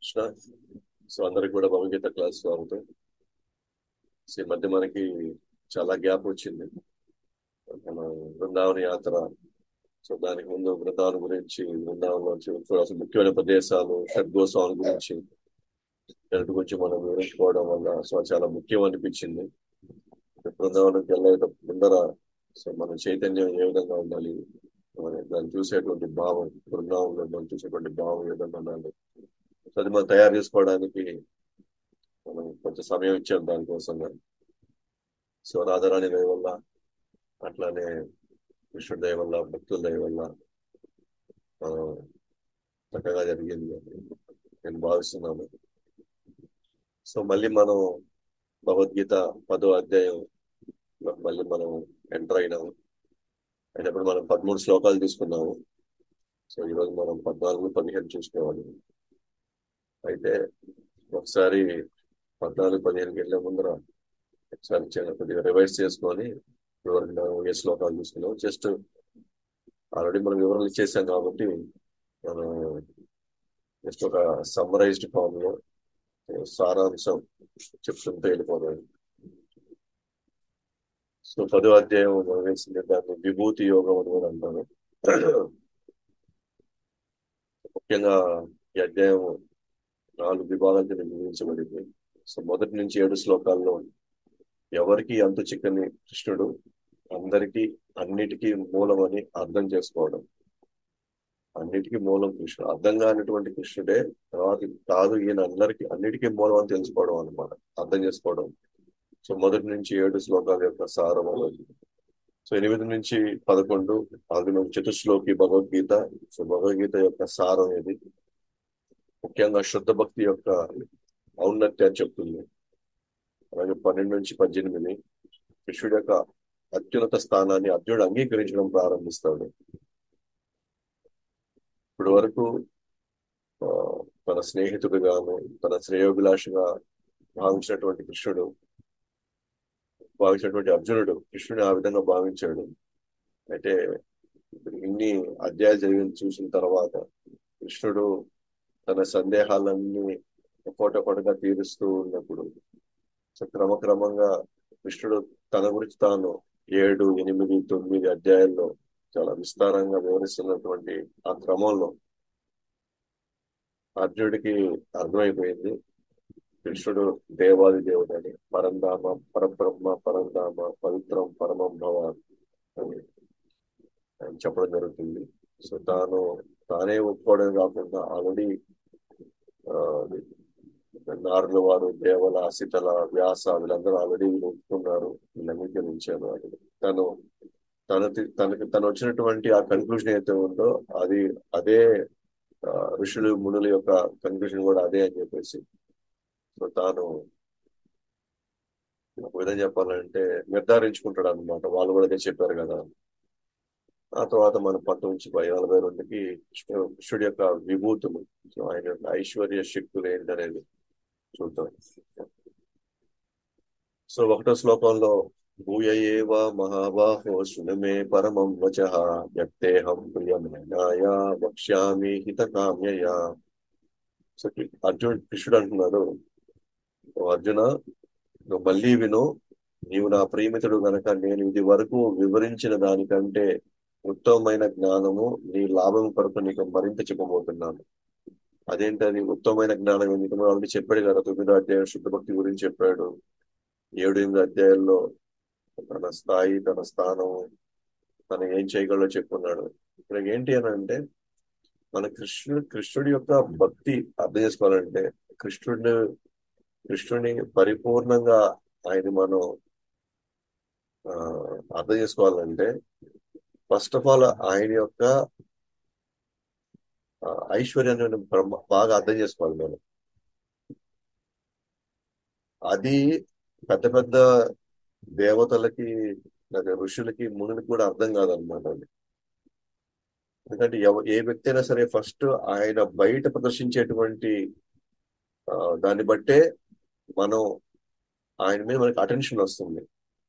Krishna so అందరికి కూడా Bhagavad Gita class స్వాగతం సో ఈ మధ్య మనకి చాలా గ్యాప్ వచ్చింది మన బృందావన యాత్ర సో దానికి ముందు బృందావనం గురించి బృందావనంలో చూడాల్సిన ముఖ్యమైన ప్రదేశాలు షడ్గోత్సవాల గురించి దాని గురించి మనం వివరించుకోవడం వల్ల సో చాలా ముఖ్యం అనిపించింది బృందావనంకి వెళ్ళే ముందర సో మన చైతన్యం ఏ విధంగా ఉండాలి మరి దాన్ని చూసేటువంటి భావం బృందావనంలో మనం చూసేటువంటి భావం ఏ విధంగా ఉండాలి సో అది మనం తయారు చేసుకోవడానికి మనం కొంచెం సమయం ఇచ్చాం దానికోసం సో రాధారాణి దయ వల్ల అట్లానే కృష్ణుడి దయ వల్ల భక్తుల దయ వల్ల ఆ, చక్కగా జరిగింది అని నేను భావిస్తున్నాను సో మళ్ళీ మనం భగవద్గీత పదో అధ్యాయం మళ్ళీ మనం ఎంటర్ అయినాము అయినప్పుడు మనం పదమూడు శ్లోకాలు తీసుకున్నాము సో ఈరోజు మనం పద్నాలుగు పదిహేను చూసుకోవాలి అయితే ఒకసారి పద్నాలుగు పదిహేనుకి వెళ్ళే ముందర ఒకసారి చిన్న కొద్దిగా రివైజ్ చేసుకొని ఇప్పటివరకు మనం ఏ శ్లోకాలు చూసుకున్నాం జస్ట్ ఆల్రెడీ మనం వివరణలు ఇచ్చేసాం కాబట్టి మనం జస్ట్ ఒక సమ్మరైజ్డ్ ఫామ్ లో సారాంశం చెప్తుంటే వెళ్ళిపోతాం సో పదో అధ్యాయం మనం వేసింది దాన్ని విభూతి యోగం అని కూడా అంటారు ముఖ్యంగా ఈ అధ్యాయం నాలుగు విభాగాల కింద విభజించబడింది సో మొదటి నుంచి ఏడు శ్లోకాల్లో ఎవరికి అంతు చిక్కని కృష్ణుడు అందరికీ అన్నిటికీ మూలం అని అర్థం చేసుకోవడం అన్నిటికీ మూలం కృష్ణుడు అర్థం కానిటువంటి కృష్ణుడే తర్వాత కాదు ఈయన అందరికి అన్నిటికీ మూలం అని తెలుసుకోవడం అనమాట అర్థం చేసుకోవడం సో మొదటి నుంచి ఏడు శ్లోకాల యొక్క సారం అనేది సో ఎనిమిది నుంచి పదకొండు అది నుంచి చతుశ్లోకి భగవద్గీత సో భగవద్గీత యొక్క సారం ఇది ముఖ్యంగా శుద్ధ భక్తి యొక్క ఔన్నత్యాన్ని చెప్తుంది అలాగే పన్నెండు నుంచి పద్దెనిమిది కృష్ణుడి యొక్క అత్యున్నత స్థానాన్ని అర్జునుడు అంగీకరించడం ప్రారంభిస్తాడు ఇప్పటి వరకు ఆ, తన స్నేహితుడుగాను తన శ్రేయోభిలాషగా భావించినటువంటి కృష్ణుడు భావించినటువంటి అర్జునుడు కృష్ణుని ఆ విధంగా భావించాడు అయితే ఇన్ని అధ్యాయాలు జరిగిన చూసిన తర్వాత కృష్ణుడు తన సందేహాలన్నీ ఒకటొకటిగా తీరుస్తూ ఉన్నప్పుడు సో క్రమక్రమంగా కృష్ణుడు తన గురించి తాను ఏడు ఎనిమిది తొమ్మిది అధ్యాయాల్లో చాలా విస్తారంగా వివరిస్తున్నటువంటి ఆ క్రమంలో అర్జునుడికి అర్థమైపోయింది కృష్ణుడు దేవాది దేవుడని పరంధామ పరబ్రహ్మ పరంధామ పవిత్రం పరమం భవ అని ఆయన చెప్పడం జరుగుతుంది సో తాను తానే ఒప్పుకోవడం కాకుండా ఆల్రెడీ నారుల వారు దేవల శీతల వ్యాస వీళ్ళందరూ ఆల్రెడీ ఒప్పుకున్నారు వీళ్ళు అంగీకరించారు అని తను తన తనకి తను వచ్చినటువంటి ఆ కన్క్లూజన్ ఏదైతే ఉందో అది అదే ఆ, ఋషులు మునుల యొక్క కన్క్లూజన్ కూడా అదే అని చెప్పేసి సో తాను ఒక విధంగా చెప్పాలంటే నిర్ధారించుకుంటాడు అనమాట వాళ్ళు కూడా అదే చెప్పారు కదా ఆ తర్వాత మనం పంతొమ్మిది నుంచి పై నలభై రెండుకి కృష్ణు- కృష్ణుడి యొక్క విభూతులు సో ఆయన యొక్క ఐశ్వర్య శక్తులు ఏంటనేది చూద్దాం సో ఒకటో శ్లోకంలో భూయ ఏవ మహాబాహో శృణుమే పరమం వచ వ్యక్తేహం ప్రియమనాయ వక్ష్యామి హితకామ్యయ సో అర్జున్ కృష్ణుడు అంటున్నాడు "ఓ అర్జున నువ్వు మళ్ళీ విను నీవు నా ప్రియమితుడు గనక నేను ఇది వరకు వివరించిన దానికంటే ఉత్తమమైన జ్ఞానము నీ లాభం కొరకు నీకు మరింత చెప్పబోతున్నాను అదేంటది ఉత్తమమైన జ్ఞానం ఎందుకు ఆల్రెడీ చెప్పాడు కదా తొమ్మిదో అధ్యాయం శుద్ధ భక్తి గురించి చెప్పాడు ఏడు ఎనిమిది అధ్యాయాల్లో తన స్థాయి తన స్థానం తను ఏం చేయగలడో చెప్పుకున్నాడు ఇక్కడ ఏంటి అని అంటే మన కృష్ణుడు కృష్ణుడి యొక్క భక్తి అర్థం చేసుకోవాలంటే కృష్ణుడిని కృష్ణుని పరిపూర్ణంగా ఆయన మనం ఆ, అర్థం చేసుకోవాలంటే ఫస్ట్ ఆఫ్ ఆల్ ఆయన యొక్క ఆ, ఐశ్వర్యాన్ని మనం బ్రహ్మ- బాగా అర్థం చేసుకోవాలి మనం అది పెద్ద పెద్ద దేవతలకి లేదా ఋషులకి మునులకి కూడా అర్థం కాదనమాట అది ఎందుకంటే ఎవ ఏ వ్యక్తి అయినా సరే ఫస్ట్ ఆయన బయట ప్రదర్శించేటువంటి ఆ, దాన్ని బట్టే మనం ఆయన మీద మనకి అటెన్షన్ వస్తుంది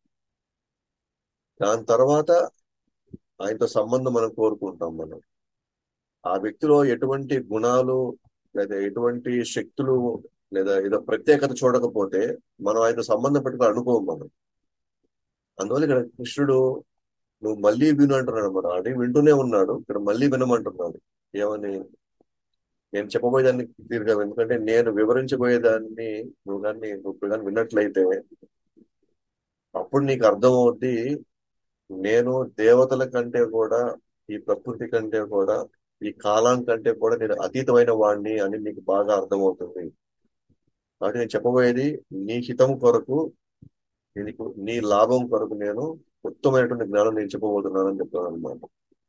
దాని తర్వాత ఆయనతో సంబంధం మనం కోరుకుంటాం మనం ఆ వ్యక్తిలో ఎటువంటి గుణాలు లేదా ఎటువంటి శక్తులు లేదా ఏదో ప్రత్యేకత చూడకపోతే మనం ఆయన సంబంధం పెట్టుకుని అనుకోము మనం అందువల్ల ఇక్కడ కృష్ణుడు నువ్వు మళ్ళీ విను అంటున్నాడు అనమాట ఆడి వింటూనే ఉన్నాడు ఇక్కడ మళ్ళీ వినమంటున్నాడు ఏమని నేను చెప్పబోయేదాన్ని తీరుగా ఎందుకంటే నేను వివరించబోయేదాన్ని నువ్వు కానీ నువ్వు కానీ విన్నట్లయితే అప్పుడు నీకు అర్థం అవుద్ది నేను దేవతల కంటే కూడా ఈ ప్రకృతి కంటే కూడా ఈ కాలం కంటే కూడా నేను అతీతమైన వాడిని అని నీకు బాగా అర్థమవుతుంది కాబట్టి నేను చెప్పబోయేది నీ హితం కొరకు నీకు నీ లాభం కొరకు నేను ఉత్తమమైనటువంటి జ్ఞానం నేను చెప్పబోతున్నానని చెప్తున్నాను అనమాట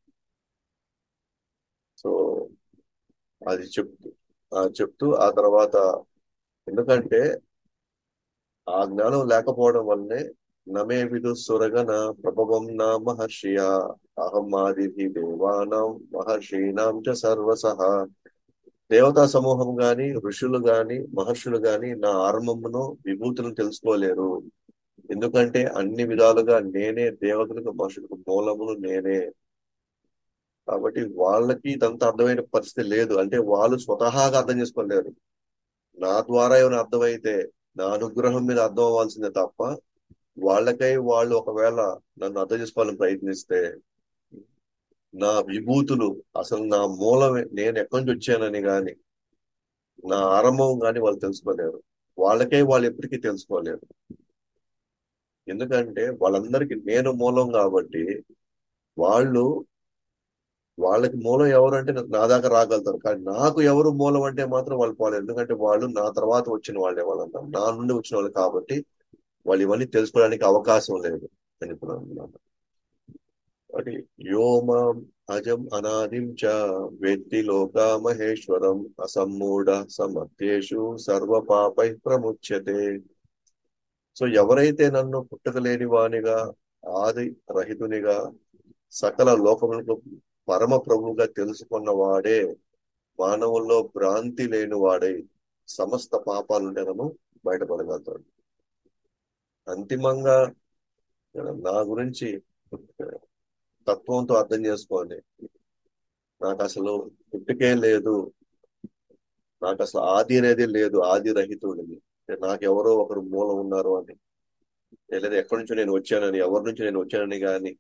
సో అది చెప్తూ ఆ చెప్తూ ఆ తర్వాత ఎందుకంటే ఆ జ్ఞానం లేకపోవడం వల్లనే నమే విదు సురగన ప్రభవం నా మహర్షియ అహం ఆదిథి దేవానాం మహర్షీనాం చ సర్వసహ దేవతా సమూహం గాని ఋషులు గాని మహర్షులు గాని నా ఆరంభమును విభూతులను తెలుసుకోలేరు ఎందుకంటే అన్ని విధాలుగా నేనే దేవతలకు మనుషులకు మూలమును నేనే కాబట్టి వాళ్ళకి ఇదంతా అర్థమైన పరిస్థితి లేదు అంటే వాళ్ళు స్వతహాగా అర్థం చేసుకోలేరు నా ద్వారా ఏమైనా అర్థమైతే నా అనుగ్రహం మీద అర్థం అవ్వాల్సిందే తప్ప వాళ్ళకై వాళ్ళు ఒకవేళ నన్ను అర్థం చేసుకోవాలని ప్రయత్నిస్తే నా విభూతులు అసలు నా మూలమే నేను ఎక్కడి నుంచి వచ్చానని గాని నా ఆరంభం గాని వాళ్ళు తెలుసుకోలేరు వాళ్ళకై వాళ్ళు ఎప్పటికీ తెలుసుకోలేరు ఎందుకంటే వాళ్ళందరికీ నేను మూలం కాబట్టి వాళ్ళు వాళ్ళకి మూలం ఎవరు అంటే నా దాకా రాగలుగుతారు కానీ నాకు ఎవరు మూలం అంటే మాత్రం వాళ్ళు పోలేరు ఎందుకంటే వాళ్ళు నా తర్వాత వచ్చిన వాళ్ళే వాళ్ళంతా నా నుండి వచ్చిన వాళ్ళు కాబట్టి వాళ్ళు ఇవన్నీ తెలుసుకోవడానికి అవకాశం లేదు అని ఇప్పుడు అన్నమాట కాబట్టి యోమాం అజం అనాదిం చ వేత్తి లోకా మహేశ్వరం అసమ్మూఢ సమర్థ్యేషు సర్వ పాపై ప్రముచ్యతే సో ఎవరైతే నన్ను పుట్టకలేని వానిగా ఆది రహితునిగా సకల లోకములకు పరమ ప్రభువుగా తెలుసుకున్న వాడే మానవుల్లో భ్రాంతి లేని వాడై సమస్త పాపాల నుండి నన్ను బయటపడగలుగుతాడు అంతిమంగా నా గురించి తత్వంతో అర్థం చేసుకోండి నాకు అసలు పుట్టుకే లేదు నాకు అసలు ఆది అనేది లేదు ఆది రహితుడిని నాకెవరో ఒకరు మూలం ఉన్నారు అని లేదా ఎక్కడి నుంచో నేను వచ్చానని ఎవరి నుంచి నేను వచ్చానని కానీ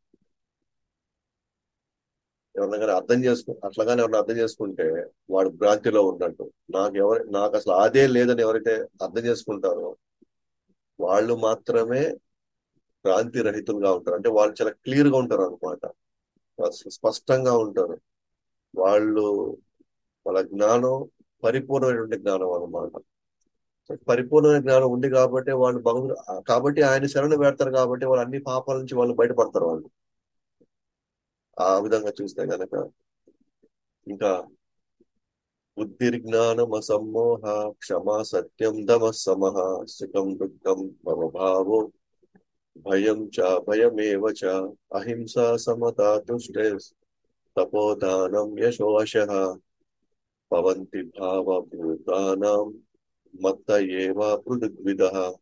ఎవరిని కానీ అర్థం చేసుకు అట్లాగానే ఎవరిని అర్థం చేసుకుంటే వాడు భ్రాంతిలో ఉన్నట్టు నాకు ఎవరి నాకు అసలు ఆదే లేదని ఎవరైతే అర్థం చేసుకుంటారో వాళ్ళు మాత్రమే భ్రాంతి రహితులుగా ఉంటారు అంటే వాళ్ళు చాలా క్లియర్ గా ఉంటారు అనమాట స్పష్టంగా ఉంటారు వాళ్ళు వాళ్ళ జ్ఞానం పరిపూర్ణమైనటువంటి జ్ఞానం అనమాట పరిపూర్ణమైన జ్ఞానం ఉంది కాబట్టి వాళ్ళు భగవంతుడు కాబట్టి ఆయన శరణ పెడతారు కాబట్టి వాళ్ళు అన్ని పాపాల నుంచి వాళ్ళు బయటపడతారు వాళ్ళు ఆ విధంగా చూస్తే గనక ఇంకా బుద్ధిర్జ్ఞానం అసమ్మోహ క్షమా సత్యం దమ సమహ సుఖం దుఃఖం భవభావో భయం చ భయమేవ చ అహింస సమతా తుష్టే తపోదానం యశోష భవంతి భావభూతానాం మత్త ఏవ పృథగ్విద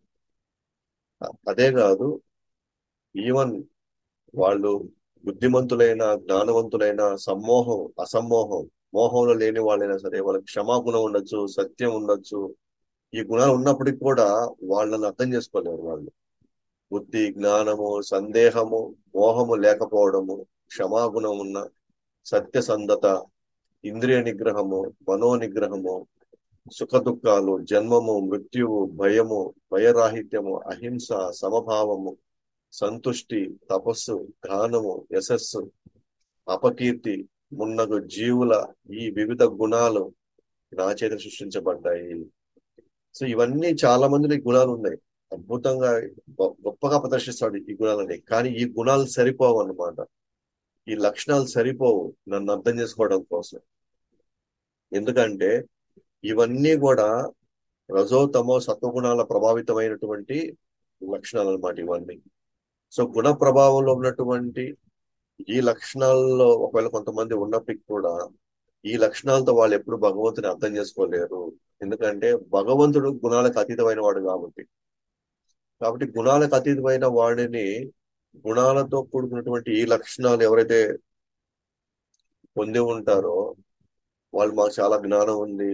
అదే కాదు ఈవెన్ వాళ్ళు బుద్ధిమంతులైన జ్ఞానవంతులైన సమ్మోహం అసమ్మోహం మోహంలో లేని వాళ్ళైనా సరే వాళ్ళకి క్షమాగుణం ఉండొచ్చు సత్యం ఉండొచ్చు ఈ గుణాలు ఉన్నప్పటికీ కూడా వాళ్ళని అర్థం చేసుకోలేరు వాళ్ళు బుద్ధి జ్ఞానము సందేహము మోహము లేకపోవడము క్షమాగుణం ఉన్న సత్యసంధత ఇంద్రియ నిగ్రహము మనో నిగ్రహము సుఖ దుఃఖాలు జన్మము మృత్యువు భయము భయరాహిత్యము అహింస సమభావము సంతుష్టి తపస్సు గానము యశస్సు అపకీర్తి మున్నగు జీవుల ఈ వివిధ గుణాలు నా చేత సృష్టించబడ్డాయి సో ఇవన్నీ చాలా మందిలో గుణాలు ఉన్నాయి అద్భుతంగా గొప్పగా ప్రదర్శిస్తాడు ఈ గుణాలని కానీ ఈ గుణాలు సరిపోవు అన్నమాట ఈ లక్షణాలు సరిపోవు నన్ను అర్థం చేసుకోవడం కోసం ఎందుకంటే ఇవన్నీ కూడా రజోతమో సత్వగుణాల ప్రభావితమైనటువంటి లక్షణాలు అనమాట ఇవన్నీ సో గుణ ప్రభావంలో ఉన్నటువంటి ఈ లక్షణాల్లో ఒకవేళ కొంతమంది ఉన్నప్పటికీ కూడా ఈ లక్షణాలతో వాళ్ళు ఎప్పుడు భగవంతుని అర్థం చేసుకోలేరు ఎందుకంటే భగవంతుడు గుణాలకు అతీతమైన వాడు కాబట్టి కాబట్టి గుణాలకు అతీతమైన వాడిని గుణాలతో కూడుకున్నటువంటి ఈ లక్షణాలు ఎవరైతే పొంది ఉంటారో వాళ్ళు మాకు చాలా జ్ఞానం ఉంది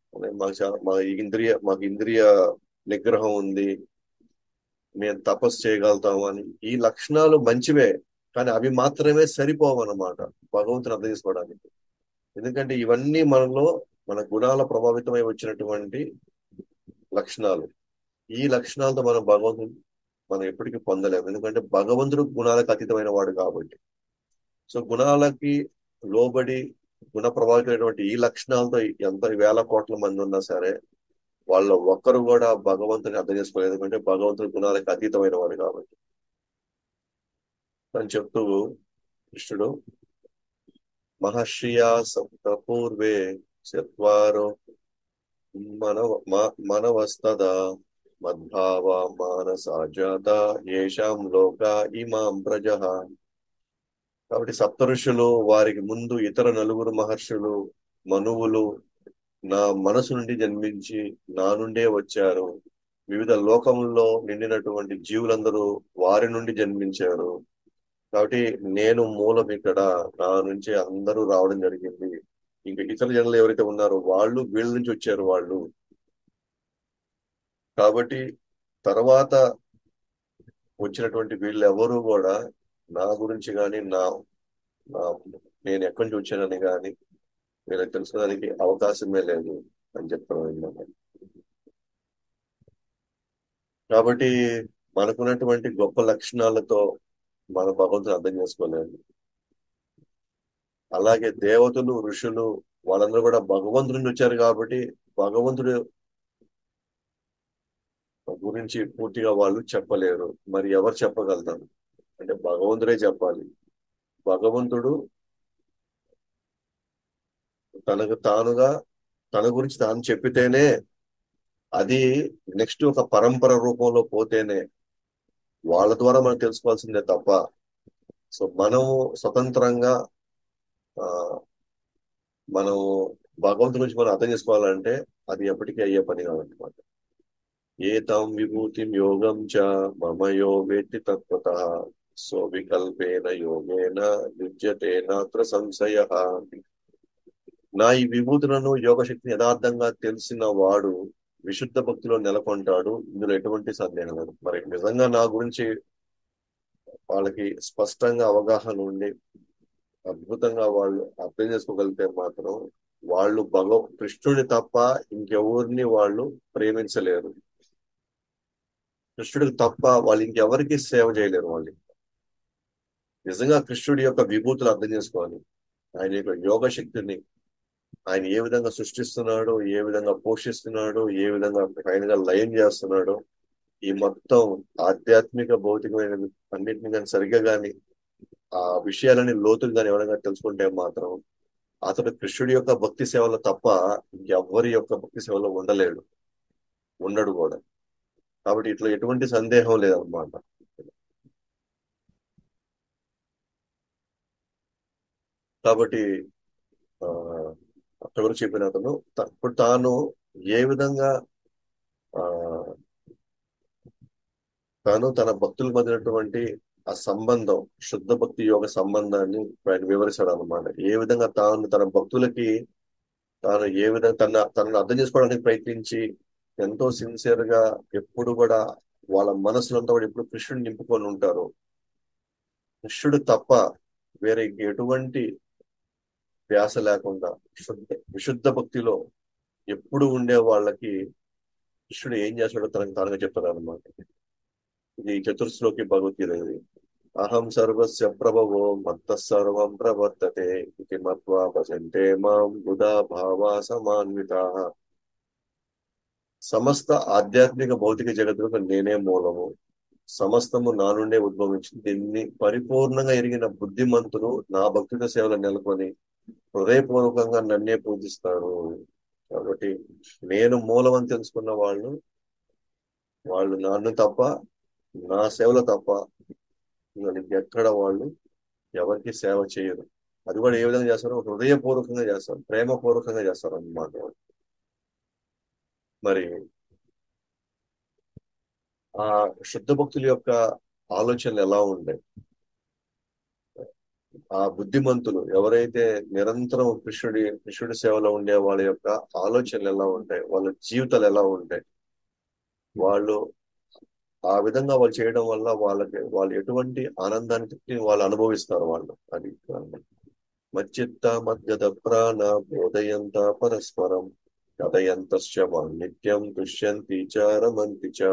మాకు చాలా మా ఇంద్రియ మాకు ఇంద్రియ నిగ్రహం ఉంది మేము తపస్సు చేయగలుగుతాము అని ఈ లక్షణాలు మంచివే కానీ అవి మాత్రమే సరిపోవన్నమాట భగవంతుని అర్థం చేసుకోవడానికి ఎందుకంటే ఇవన్నీ మనలో మన గుణాల ప్రభావితమై వచ్చినటువంటి లక్షణాలు ఈ లక్షణాలతో మనం భగవంతుని మనం ఎప్పటికీ పొందలేము ఎందుకంటే భగవంతుడు గుణాలకు అతీతమైన వాడు కాబట్టి సో గుణాలకి లోబడి గుణ ప్రభావితమైనటువంటి ఈ లక్షణాలతో ఎంత వేల కోట్ల మంది ఉన్నా సరే వాళ్ళ ఒక్కరు కూడా భగవంతుని అర్థం చేసుకోలేదు ఎందుకంటే భగవంతుడు గుణాలకు అతీతమైన వాడు కాబట్టి అని చెప్తూ కృష్ణుడు మహర్షియా సప్త పూర్వే చత్వారో మనవ మనవస్తదా మద్భావ మానసా జాత ఏషాం లోక ఇమాం ప్రజ కాబట్టి సప్త ఋషులు వారికి ముందు ఇతర నలుగురు మహర్షులు మనువులు నా మనసు నుండి జన్మించి నా నుండే వచ్చారు వివిధ లోకముల్లో నిండినటువంటి జీవులందరూ వారి నుండి జన్మించారు కాబట్టి నేను మూలం ఇక్కడ నా నుంచి అందరూ రావడం జరిగింది ఇంకా ఇతర జనులు ఎవరైతే ఉన్నారో వాళ్ళు వీళ్ళ నుంచి వచ్చారు వాళ్ళు కాబట్టి తర్వాత వచ్చినటువంటి వీళ్ళు ఎవరు కూడా నా గురించి కానీ నా నేను ఎక్కడి నుంచి వచ్చానని కానీ వీళ్ళకి తెలుసుకోవడానికి అవకాశమే లేదు అని చెప్తున్నాను కాబట్టి మనకున్నటువంటి గొప్ప లక్షణాలతో మన భగవంతుని అర్థం చేసుకోలేదు అలాగే దేవతలు ఋషులు వాళ్ళందరూ కూడా భగవంతుడి నుంచి వచ్చారు కాబట్టి భగవంతుడు గురించి పూర్తిగా వాళ్ళు చెప్పలేరు మరి ఎవరు చెప్పగలుగుతారు అంటే భగవంతుడే చెప్పాలి భగవంతుడు తనకు తానుగా తన గురించి తాను చెప్పితేనే అది నెక్స్ట్ ఒక పరంపర రూపంలో పోతేనే వాళ్ళ ద్వారా మనం తెలుసుకోవాల్సిందే తప్ప సో మనము స్వతంత్రంగా ఆ మనం భగవంతుడి గురించి మనం అర్థం చేసుకోవాలంటే అది ఎప్పటికీ అయ్యే పని కాదనమాట ఏతం విభూతిం యోగం చ మమయో వేత్తి తత్వత సో వికల్పేన యోగేన యుజ్యతే నాత్ర సంశయ నా ఈ విభూతులను యోగ శక్తిని యథార్థంగా తెలిసిన వాడు విశుద్ధ భక్తిలో నెలకొంటాడు ఇందులో ఎటువంటి సందేహం లేదు మరి నిజంగా నా గురించి వాళ్ళకి స్పష్టంగా అవగాహన ఉండి అద్భుతంగా వాళ్ళు అర్థం చేసుకోగలిగితే మాత్రం వాళ్ళు భగవ కృష్ణుని తప్ప ఇంకెవరిని వాళ్ళు ప్రేమించలేరు కృష్ణుడికి తప్ప వాళ్ళు ఇంకెవరికి సేవ చేయలేరు వాళ్ళు నిజంగా కృష్ణుడి యొక్క విభూతులు అర్థం చేసుకోవాలి ఆయన యొక్క యోగ శక్తిని ఆయన ఏ విధంగా సృష్టిస్తున్నాడు ఏ విధంగా పోషిస్తున్నాడు ఏ విధంగా ఫైనల్ గా లయం చేస్తున్నాడు ఈ మొత్తం ఆధ్యాత్మిక భౌతికమైన అన్నింటిని కానీ సరిగ్గా కానీ ఆ విషయాలని లోతులు కానీ ఎవరైనా తెలుసుకుంటే మాత్రం అతడు కృష్ణుడి యొక్క భక్తి సేవలో తప్ప ఇంకెవ్వరి యొక్క భక్తి సేవలో ఉండలేడు ఉండడు కూడా కాబట్టి ఇట్లా ఎటువంటి సందేహం లేదన్నమాట కాబట్టి ఆ ఎవరు చెప్పిన అతను ఇప్పుడు తాను ఏ విధంగా ఆ తాను తన భక్తుల మధ్యనటువంటి ఆ సంబంధం శుద్ధ భక్తి యోగ సంబంధాన్ని ఆయన వివరిస్తాడు అనమాట ఏ విధంగా తాను తన భక్తులకి తాను ఏ విధంగా తన తనను అర్థం చేసుకోవడానికి ప్రయత్నించి ఎంతో సిన్సియర్ గా ఎప్పుడు కూడా వాళ్ళ మనసులంతా కూడా ఎప్పుడు కృష్ణుడు నింపుకొని ఉంటారు కృష్ణుడు తప్ప వేరే ఎటువంటి ధ్యాస లేకుండా శుద్ధ విశుద్ధ భక్తిలో ఎప్పుడు ఉండే వాళ్ళకి కృష్ణుడు ఏం చేస్తాడో తనకు తానుగా చెప్తాడు అనమాట ఇది చతుర్శ్లోకి భగవద్గీత ఇది అహం సర్వస్య ప్రభవో మత్త సర్వం ప్రవర్తతే ఇది మత్వా భజంతే మాం బుధా భావా సమాన్విత సమస్త ఆధ్యాత్మిక భౌతిక జగత్తులకు నేనే మూలము సమస్తము నా నుండే ఉద్భవించింది దీన్ని పరిపూర్ణంగా ఎరిగిన బుద్ధిమంతులు నా భక్తుల సేవలు నెలకొని హృదయపూర్వకంగా నన్నే పూజిస్తారు కాబట్టి నేను మూలం అని తెలుసుకున్న వాళ్ళు వాళ్ళు నన్ను తప్ప నా సేవలు తప్ప ఎక్కడ వాళ్ళు ఎవరికి సేవ చేయరు అది కూడా ఏ విధంగా చేస్తారో హృదయపూర్వకంగా చేస్తారు ప్రేమపూర్వకంగా చేస్తారు అన్నమాట మరి ఆ శుద్ధ భక్తుల యొక్క ఆలోచనలు ఎలా ఉండే ఆ బుద్ధిమంతులు ఎవరైతే నిరంతరం కృష్ణుడి కృష్ణుడి సేవలో ఉండే వాళ్ళ యొక్క ఆలోచనలు ఎలా ఉంటాయి వాళ్ళ జీవితాలు ఎలా ఉంటాయి వాళ్ళు ఆ విధంగా వాళ్ళు చేయడం వల్ల వాళ్ళకి వాళ్ళు ఎటువంటి ఆనందాన్ని వాళ్ళు అనుభవిస్తారు వాళ్ళు అది మచ్చిత్త మద్గత ప్రాణ బోధయంత పరస్పరం కథయంతశ్చ నిత్యం దుష్యంతి చ రమంతి చ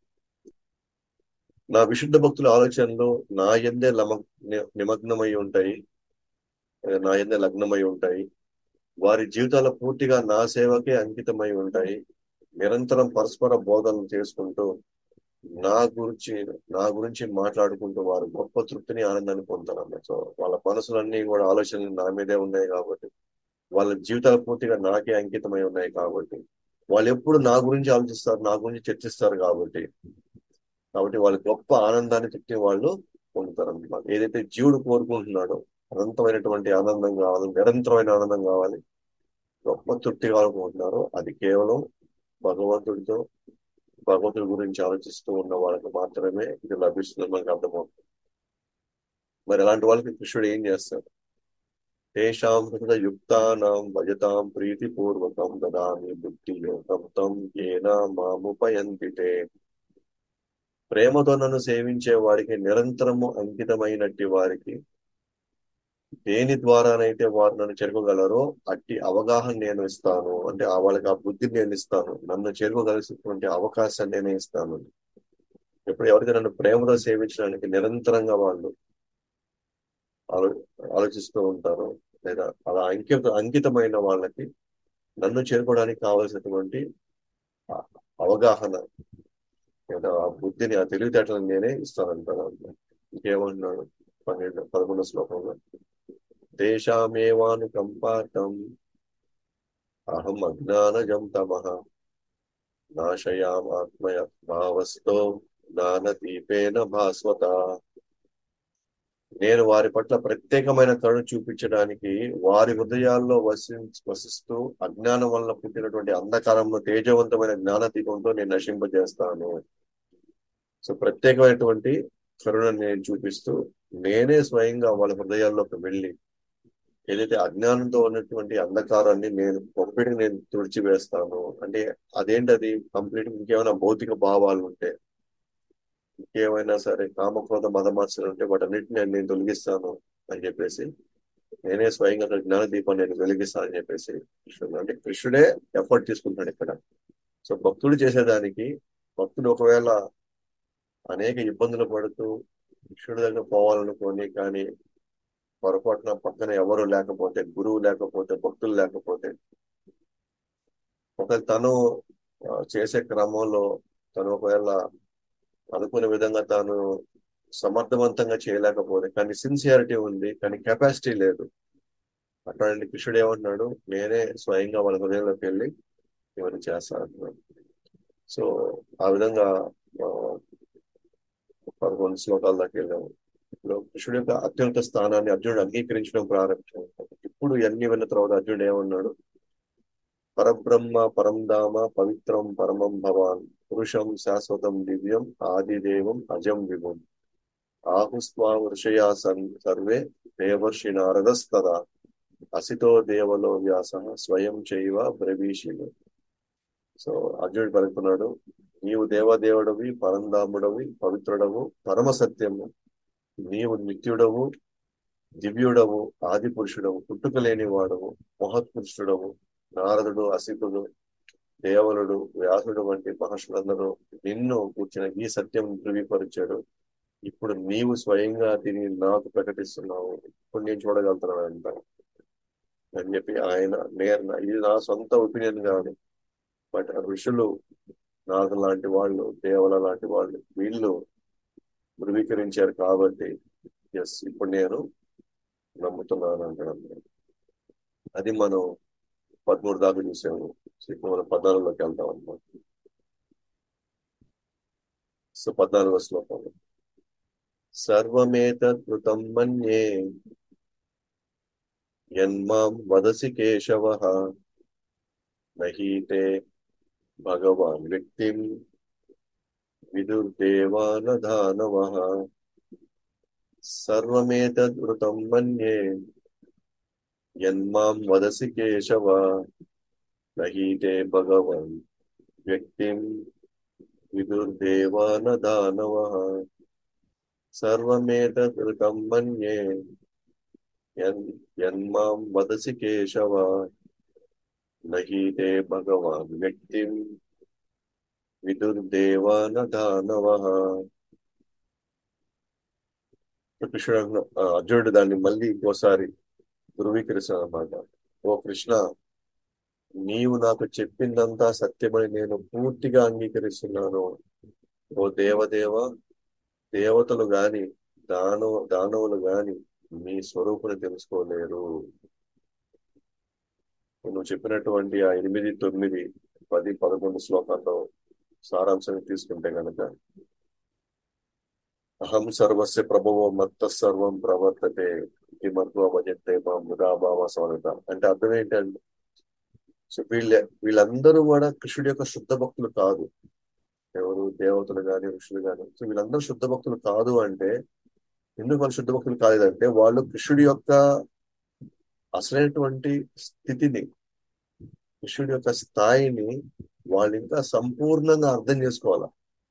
నా విశుద్ధ భక్తుల ఆలోచనలు నా ఎందే లమ నిమగ్నమై ఉంటాయి నా ఎందే లగ్నమై ఉంటాయి వారి జీవితాల పూర్తిగా నా సేవకే అంకితమై ఉంటాయి నిరంతరం పరస్పర బోధనలు చేసుకుంటూ నా గురించి నా గురించి మాట్లాడుకుంటూ వారు గొప్ప తృప్తిని ఆనందాన్ని పొందుతారు సో వాళ్ళ మనసులన్నీ కూడా ఆలోచనలు నా మీదే ఉన్నాయి కాబట్టి వాళ్ళ జీవితాలు పూర్తిగా నాకే అంకితమై ఉన్నాయి కాబట్టి వాళ్ళు ఎప్పుడు నా గురించి ఆలోచిస్తారు నా గురించి చర్చిస్తారు కాబట్టి కాబట్టి వాళ్ళు గొప్ప ఆనందాన్ని తృప్తి వాళ్ళు పొందుతారు అన్నమాట ఏదైతే జీవుడు కోరుకుంటున్నాడో అనంతమైనటువంటి ఆనందం కావాలి నిరంతరమైన ఆనందం కావాలి గొప్ప తృప్తి కావాలనుకుంటున్నారో అది కేవలం భగవంతుడితో భగవంతుడి గురించి ఆలోచిస్తూ ఉన్న వాళ్ళకి మాత్రమే ఇది లభిస్తుంది మనకు అర్థమవుతుంది మరి అలాంటి వాళ్ళకి కృష్ణుడు ఏం చేస్తాడు తేషాం యుక్తానాం భజతాం ప్రీతిపూర్వకం దదామి బుద్ధి యోగం తం ఏనా మాముపయంతితే ప్రేమతో నన్ను సేవించే వారికి నిరంతరము అంకితమైనట్టి వారికి దేని ద్వారానైతే వారు నన్ను చేరుకోగలరో అట్టి అవగాహన నేను ఇస్తాను అంటే ఆ వాళ్ళకి ఆ బుద్ధిని నేను ఇస్తాను నన్ను చేరుకోగలిసినటువంటి అవకాశాన్ని నేను ఇస్తాను ఇప్పుడు ఎవరైతే నన్ను ప్రేమతో సేవించడానికి నిరంతరంగా వాళ్ళు ఆలో ఆలోచిస్తూ ఉంటారో లేదా అలా అంకిత అంకితమైన వాళ్ళకి నన్ను చేరుకోవడానికి కావలసినటువంటి అవగాహన లేదా ఆ బుద్ధిని ఆ తెలివితేటలను నేనే ఇస్తానంటాను ఇంకేమంటున్నాడు పన్నెండు పదకొండు శ్లోకంలో తేషామేవానుకంపాతం అహం అజ్ఞానజం తమః నాశయామాత్మయ భావస్తో జ్ఞానదీపేన భాస్వత నేను వారి పట్ల ప్రత్యేకమైన కరుణ చూపించడానికి వారి హృదయాల్లో వసి వసిస్తూ అజ్ఞానం వల్ల పుట్టినటువంటి అంధకారంలో తేజవంతమైన జ్ఞాన దీపంతో నేను నశింపజేస్తాను సో ప్రత్యేకమైనటువంటి కరుణను నేను చూపిస్తూ నేనే స్వయంగా వాళ్ళ హృదయాల్లోకి వెళ్ళి ఏదైతే అజ్ఞానంతో ఉన్నటువంటి అంధకారాన్ని నేను కంప్లీట్ నేను తుడిచివేస్తాను అంటే అదేంటది కంప్లీట్ ఇంకేమైనా భౌతిక భావాలు ఉంటే ఇంకేమైనా సరే కామక్రోధ మదమార్చలు ఉంటే వాటన్నిటిని నేను నేను తొలగిస్తాను అని చెప్పేసి నేనే స్వయంగా అక్కడ జ్ఞాన దీపాన్ని నేను వెలిగిస్తాను అని చెప్పేసి కృష్ణుడు అంటే కృష్ణుడే ఎఫర్ట్ తీసుకుంటాడు ఇక్కడ సో భక్తుడు చేసేదానికి భక్తుడు ఒకవేళ అనేక ఇబ్బందులు పడుతూ కృష్ణుడి దగ్గర పోవాలనుకొని కానీ పొరపాటున పక్కన ఎవరు లేకపోతే గురువు లేకపోతే భక్తులు లేకపోతే ఒకవేళ తను చేసే క్రమంలో తను ఒకవేళ అనుకునే విధంగా తాను సమర్థవంతంగా చేయలేకపోతే కానీ సిన్సియారిటీ ఉంది కానీ కెపాసిటీ లేదు అట్లాంటి కృష్ణుడు ఏమంటున్నాడు నేనే స్వయంగా వాళ్ళ హృదయంలోకి వెళ్ళి ఇవన్నీ చేస్తాను సో ఆ విధంగా పదకొండు శ్లోకాల దాకా వెళ్ళాము ఇప్పుడు కృష్ణుడు యొక్క అత్యున్నత స్థానాన్ని అర్జునుడు అంగీకరించడం ప్రారంభించాడు ఇప్పుడు ఇవన్నీ విన్న తర్వాత అర్జునుడు ఏమన్నాడు పరబ్రహ్మ పరంధామ పవిత్రం పరమం భవాన్ పురుషం శాశ్వతం దివ్యం ఆదిదేవం అజం విభుం ఆహుస్వా వృషయా సన్ సర్వే దేవర్షి నారదస్తదా అసితో దేవలో వ్యాస స్వయం చైవ బ్రవీషిలు సో అర్జునుడు పలుకుతున్నాడు నీవు దేవదేవుడవి పరంధాముడవి పవిత్రుడవు పరమ సత్యము నీవు నిత్యుడవు దివ్యుడవు ఆది పురుషుడవు పుట్టుక లేని వాడవు మహత్పురుషుడవు నారదుడు అసితుడు దేవలుడు వ్యాసుడు వంటి మహర్షులందరూ నిన్ను కూర్చిన ఈ సత్యం ధృవీకరించాడు ఇప్పుడు నీవు స్వయంగా దీన్ని నాకు ప్రకటిస్తున్నావు ఇప్పుడు నేను చూడగలుగుతున్నాను అంట అని చెప్పి ఆయన నేను ఇది నా సొంత ఒపీనియన్ కాదు బట్ ఋషులు నాకు లాంటి వాళ్ళు దేవల లాంటి వాళ్ళు వీళ్ళు ధృవీకరించారు కాబట్టి ఎస్ ఇప్పుడు నేను నమ్ముతున్నాను అంటాడు అది మనం పదమూడు దాకా చూసాము ఇప్పుడు మనం పద్నాలుగులోకి వెళ్తాం అనమాట సో పద్నాలుగో శ్లోకం సర్వమేతృతం మన్యే యన్మాం వదసి కేశవ నహీతే భగవాన్ వ్యక్తిం విదుర్దేవాన దానవ సర్వమేతదృతం మన్యే యన్మాం వదసి కేశవ నహీతే భగవన్ వ్యక్తిం విదుర్దేవాన దానవ సర్వమేతదృతం మన్యే యన్ యన్మాం వదసి కేశవ నహీతే భగవాన్ వ్యక్తిం విదుర్దేవాన దానవ కృష్ణుడు ఆ, అర్జునుడు దాన్ని మళ్ళీ ఇంకోసారి ధృవీకరిస్తాడు అనమాట ఓ కృష్ణ నీవు నాకు చెప్పిందంతా సత్యమని నేను పూర్తిగా అంగీకరిస్తున్నాను ఓ దేవదేవ దేవతలు గాని దానవ దానవులు గాని మీ స్వరూపుని తెలుసుకోలేరు నువ్వు చెప్పినటువంటి ఆ ఎనిమిది తొమ్మిది పది పదకొండు శ్లోకాల్లో సారాంశాన్ని తీసుకుంటే గనక అహం సర్వస్య ప్రభువో మత్త సర్వం ప్రవర్తతే ఇది మధ్వ భజతే మా ముదాభావ స్వాగత అంటే అర్థం ఏంటంటే సో వీళ్ళ వీళ్ళందరూ కూడా కృష్ణుడి యొక్క శుద్ధ భక్తులు కాదు ఎవరు దేవతలు గాని ఋషులు గాని సో వీళ్ళందరూ శుద్ధ భక్తులు కాదు అంటే ఎందుకు వాళ్ళు శుద్ధ భక్తులు కాలేదంటే వాళ్ళు కృష్ణుడి యొక్క అసలైనటువంటి స్థితిని కృష్ణుడి యొక్క స్థాయిని వాళ్ళు ఇంకా సంపూర్ణంగా అర్థం చేసుకోవాలి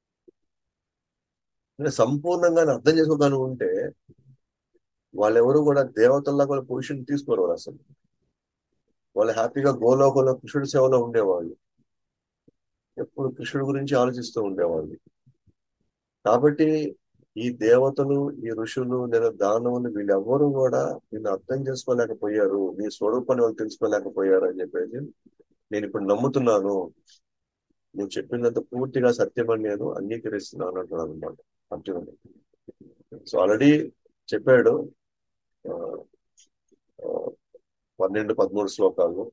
అంటే సంపూర్ణంగా అర్థం చేసుకోగలను ఉంటే వాళ్ళెవరు కూడా దేవతల్లా కూడా పొజిషన్ తీసుకోరు వాళ్ళు అసలు వాళ్ళు హ్యాపీగా గోలోకంలో కృష్ణుడి సేవలో ఉండేవాళ్ళు ఎప్పుడు కృష్ణుడి గురించి ఆలోచిస్తూ ఉండేవాళ్ళు కాబట్టి ఈ దేవతలు ఈ ఋషులు లేదా దానవులు వీళ్ళెవ్వరూ కూడా నిన్ను అర్థం చేసుకోలేకపోయారు నీ స్వరూపాన్ని వాళ్ళు తెలుసుకోలేకపోయారు అని చెప్పేసి నేను ఇప్పుడు నమ్ముతున్నాను నువ్వు చెప్పినంత పూర్తిగా సత్యమని నేను అంగీకరిస్తున్నాను అంటున్నాను అనమాట అర్జునుడు సో ఆల్రెడీ చెప్పాడు ఆ, ఆ, పన్నెండు పదమూడు శ్లోకాలు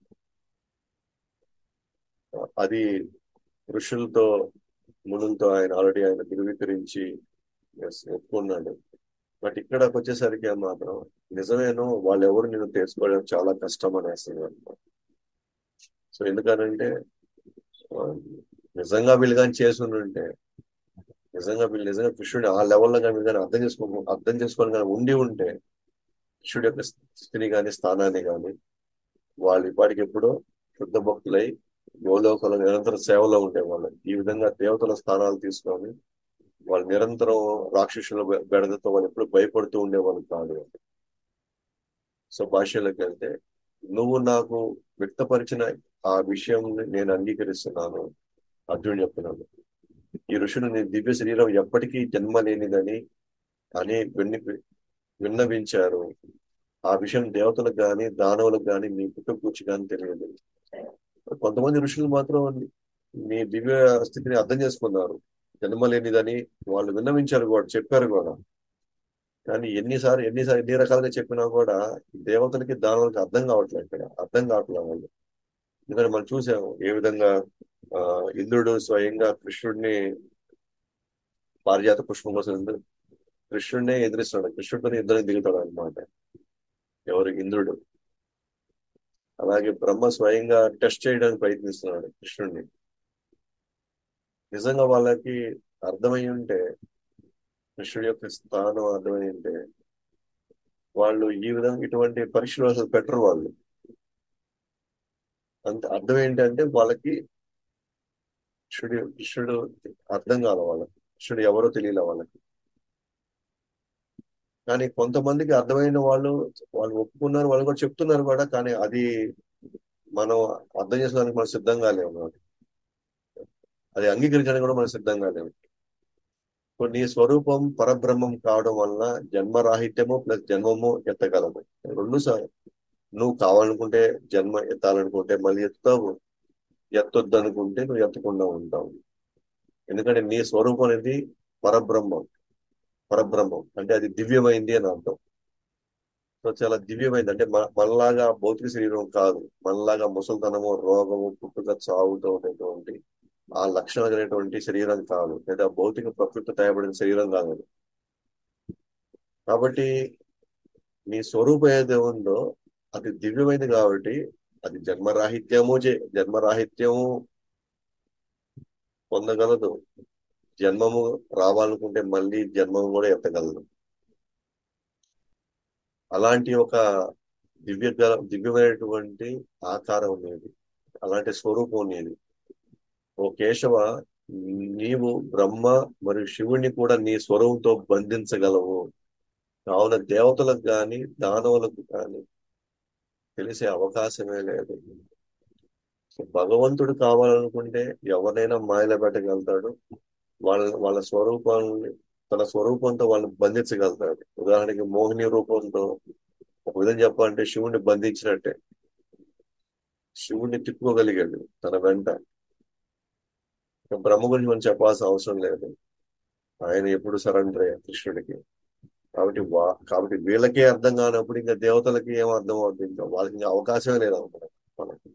ఆ, అది ఋషులతో మునులతో ఆయన ఆల్రెడీ ఆయన ధృవీకరించి yes, ఒప్పుకున్నాడు బట్ ఇక్కడకి వచ్చేసరికి మాత్రం నిజమేనో వాళ్ళు ఎవరు నేను తెలుసుకోవడం చాలా కష్టం అనేస్తుంది అనమాట సో ఎందుకనంటే ఆ, నిజంగా వీళ్ళు కానీ చేసి ఉంటే నిజంగా వీళ్ళు నిజంగా కృష్ణుడు ఆ లెవెల్లో కానీ వీళ్ళు కానీ అర్థం చేసుకో అర్థం చేసుకోవడం కానీ ఉండి ఉంటే కృష్ణుడి యొక్క స్థితిని కానీ స్థానాన్ని కానీ వాళ్ళు ఇప్పటికి ఎప్పుడో శుద్ధ భక్తులై గోలోకంలో నిరంతర సేవలో ఉండేవాళ్ళు ఈ విధంగా దేవతల స్థానాలు తీసుకొని వాళ్ళు నిరంతరం రాక్షసుల బె- బెడదతో వాళ్ళు ఎప్పుడు భయపడుతూ ఉండేవాళ్ళు కాదు సో భాషలోకి వెళ్తే నువ్వు నాకు వ్యక్తపరిచిన ఆ విషయం నేను అంగీకరిస్తున్నాను అర్జునుడు చెప్తున్నాను ఈ ఋషుడు నీ దివ్య శరీరం ఎప్పటికీ జన్మ లేనిదని అని విన్ని విన్నవించారు ఆ విషయం దేవతలకు గాని దానవులకు గాని నీ పుట్టు కూర్చి కానీ తెలియదు కొంతమంది ఋషులు మాత్రం నీ దివ్య స్థితిని అర్థం చేసుకున్నారు జన్మ లేనిదని వాళ్ళు విన్నవించారు కూడా చెప్పారు కూడా కానీ ఎన్నిసార్లు ఎన్నిసార్లు ఎన్ని రకాలుగా చెప్పినా కూడా దేవతలకి దానవులకి అర్థం కావట్లేదు ఇక్కడ అర్థం కావట్లేదు వాళ్ళు ఎందుకంటే మనం చూసాము ఏ విధంగా ఆ ఇంద్రుడు స్వయంగా కృష్ణుడిని పారిజాత పుష్పం కోసం ఇంద్రు- కృష్ణుడినే ఎదిరిస్తున్నాడు కృష్ణుడితో ఇద్దరు దిగుతాడు అనమాట ఎవరు ఇంద్రుడు అలాగే బ్రహ్మ స్వయంగా టెస్ట్ చేయడానికి ప్రయత్నిస్తున్నాడు కృష్ణుడిని నిజంగా వాళ్ళకి అర్థమై ఉంటే కృష్ణుడి యొక్క స్థానం అర్థమై ఉంటే వాళ్ళు ఈ విధంగా ఇటువంటి పరీక్షలు అసలు పెట్టరు వాళ్ళు అంత అర్థం ఏంటంటే వాళ్ళకి కృష్ణుడు కృష్ణుడు అర్థం కాదు వాళ్ళకి కృష్ణుడు ఎవరో తెలియలే వాళ్ళకి కానీ కొంతమందికి అర్థమైన వాళ్ళు వాళ్ళు ఒప్పుకున్నారు వాళ్ళు కూడా చెప్తున్నారు కూడా కానీ అది మనం అర్థం చేసుకోవడానికి మనం సిద్ధంగా లేవు అన్నమాట. అది అంగీకరించడానికి కూడా మనం సిద్ధంగా లేవు ఇప్పుడు నీ స్వరూపం పరబ్రహ్మం కావడం వలన జన్మరాహిత్యము ప్లస్ జన్మము ఎత్తగలము రెండు సార్ నువ్వు కావాలనుకుంటే జన్మ ఎత్తాలనుకుంటే మళ్ళీ ఎత్తుతావు ఎత్తొద్దు అనుకుంటే నువ్వు ఎత్తకుండా ఉంటావు ఎందుకంటే నీ స్వరూపం అనేది పరబ్రహ్మం పరబ్రహ్మం అంటే అది దివ్యమైంది అని అర్థం సో చాలా దివ్యమైంది అంటే మన మనలాగా భౌతిక శరీరం కాదు మనలాగా ముసలితనము రోగము పుట్టుక చావుతో ఉండేటువంటి ఆ లక్షణాలు కలిగినటువంటి శరీరం కాదు లేదా భౌతిక ప్రకృతి తయారబడిన శరీరం కాదు అది. కాబట్టి నీ స్వరూపం ఏదైతే ఉందో అది దివ్యమైంది కాబట్టి అది జన్మరాహిత్యము చే- జన్మరాహిత్యము పొందగలదు జన్మము రావాలనుకుంటే మళ్ళీ జన్మము కూడా ఎత్తగలదు అలాంటి ఒక దివ్య దివ్యమైనటువంటి ఆకారం ఉండేది అలాంటి స్వరూపం ఉండేది ఓ కేశవ నీవు బ్రహ్మ మరియు శివుణ్ణి కూడా నీ స్వరూపంతో బంధించగలవు కావున దేవతలకు గాని దానవులకు గాని తెలిసే అవకాశమే లేదు భగవంతుడు కావాలనుకుంటే ఎవరినైనా మాయలో పెట్టగలుగుతాడు వాళ్ళ వాళ్ళ స్వరూపాన్ని తన స్వరూపంతో వాళ్ళని బంధించగలుగుతాడు ఉదాహరణకి మోహిని రూపంతో ఒక విధంగా చెప్పాలంటే శివుణ్ణి బంధించినట్టే శివుణ్ణి తిప్పుకోగలిగాడు తన వెంట బ్రహ్మ గురించి మనం చెప్పాల్సిన అవసరం లేదు ఆయన ఎప్పుడు సరెండర్ అయ్యారు కృష్ణుడికి కాబట్టి వా కాబట్టి వీళ్ళకే అర్థం కానప్పుడు ఇంకా దేవతలకి ఏం అర్థం అవుతుంది ఇంకా వాళ్ళకి ఇంకా అవకాశమే లేదు మనకి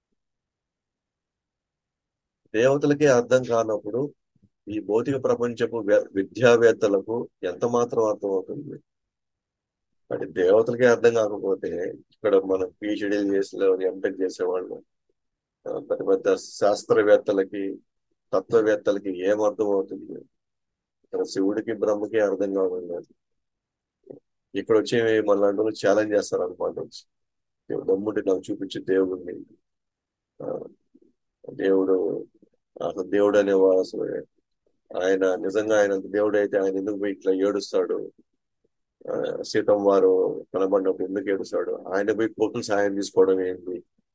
దేవతలకే అర్థం కానప్పుడు ఈ భౌతిక ప్రపంచపు విద్యావేత్తలకు ఎంత మాత్రం అర్థం అవుతుంది అంటే దేవతలకే అర్థం కాకపోతే ఇక్కడ మనం పిహెచ్డీలు చేసిన ఎంటెక్ చేసేవాళ్ళు పెద్ద పెద్ద శాస్త్రవేత్తలకి తత్వవేత్తలకి ఏం అర్థం అవుతుంది ఇక్కడ శివుడికి బ్రహ్మకి అర్థం కావడం లేదు ఇక్కడ వచ్చి మన ఛాలెంజ్ చేస్తారు అనమాట వచ్చి దమ్ముంటే నాకు చూపించే దేవుడిని దేవుడు అసలు దేవుడు అనేవాడు అసలు ఆయన నిజంగా ఆయన దేవుడు అయితే ఆయన ఎందుకు పోయి ఇట్లా ఏడుస్తాడు సీతం వారు కనబడినప్పుడు ఎందుకు ఏడుస్తాడు ఆయన పోయి కోర్టులు సాయం తీసుకోవడం ఏంటి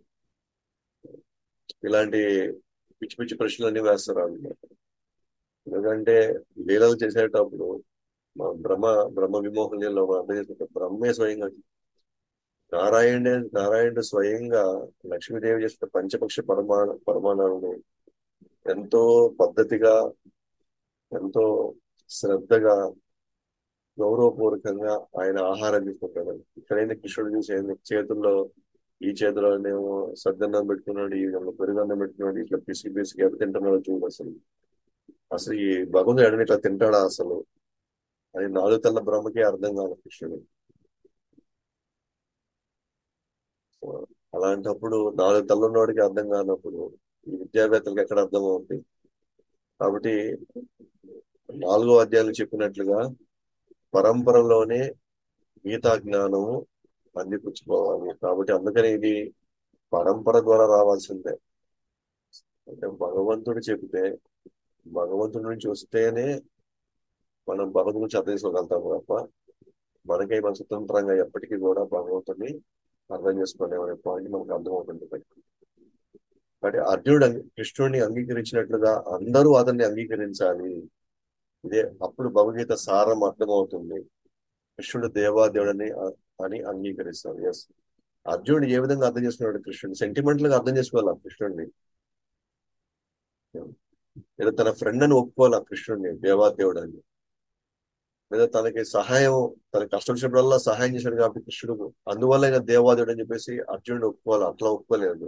ఇలాంటి పిచ్చి పిచ్చి ప్రశ్నలన్నీ వేస్తారు అన్నమాట ఎందుకంటే లీలలు చేసేటప్పుడు బ్రహ్మ బ్రహ్మ విమోహన లీలలో అర్థం చేసుకుంటే బ్రహ్మే స్వయంగా నారాయణ నారాయణుడు స్వయంగా లక్ష్మీదేవి చేసిన పంచపక్ష పరమా పరమాణాలను ఎంతో పద్ధతిగా ఎంతో శ్రద్ధగా గౌరవపూర్వకంగా ఆయన ఆహారం తీసుకుంటాడు ఇక్కడైనా కృష్ణుడు చూసే చేతుల్లో ఈ చేతిలోనేమో సద్దన్నం పెట్టుకున్నాడు ఈ పెరుగన్నం పెట్టుకున్నాడు ఇట్లా పిసికి పిసికి ఎక్కడ తింటున్నాడో చూడు అసలు అసలు ఈ భగవంతుడు ఎడని ఇట్లా తింటాడా అసలు అది నాలుగు తెల్ల బ్రహ్మకి అర్థం కాదు కృష్ణుడు అలాంటప్పుడు నాలుగు తెల్లన్నోడికి అర్థం కానప్పుడు ఈ విద్యావేత్తలకు ఎక్కడ అర్థం అవుతుంది కాబట్టి నాలుగో అధ్యాయులు చెప్పినట్లుగా పరంపరలోనే గీతా జ్ఞానము అందిపుచ్చుకోవాలి కాబట్టి అందుకని ఇది పరంపర ద్వారా రావాల్సిందే అంటే భగవంతుడు చెబితే భగవంతుడి నుంచి వస్తేనే మనం భగవంతుడి నుంచి అర్థం చేసుకోగలుగుతాం తప్ప మనకై మన స్వతంత్రంగా ఎప్పటికీ కూడా భగవంతుడిని అర్థం చేసుకోలేమనే పాయింట్ మనకు అర్థమవుతుంది కాబట్టి అర్జునుడు కృష్ణుడిని అంగీకరించినట్లుగా అందరూ అతన్ని అంగీకరించాలి ఇదే అప్పుడు భగవద్గీత సారం అర్థమవుతుంది కృష్ణుడు దేవాదేవుడని అని అంగీకరిస్తారు ఎస్ అర్జునుడు ఏ విధంగా అర్థం చేసుకున్నాడు కృష్ణుడు సెంటిమెంటల్ గా అర్థం చేసుకోవాలి కృష్ణుడిని లేదా తన ఫ్రెండ్ అని ఒప్పుకోవాలి కృష్ణుడిని దేవాదేవుడు అని లేదా తనకి సహాయం తన కష్టం వచ్చినప్పుడల్లా సహాయం చేశాడు కాబట్టి కృష్ణుడు అందువల్ల ఆయన దేవాదేవుడు అని చెప్పేసి అర్జునుడు ఒప్పుకోవాలి అట్లా ఒప్పుకోలేదు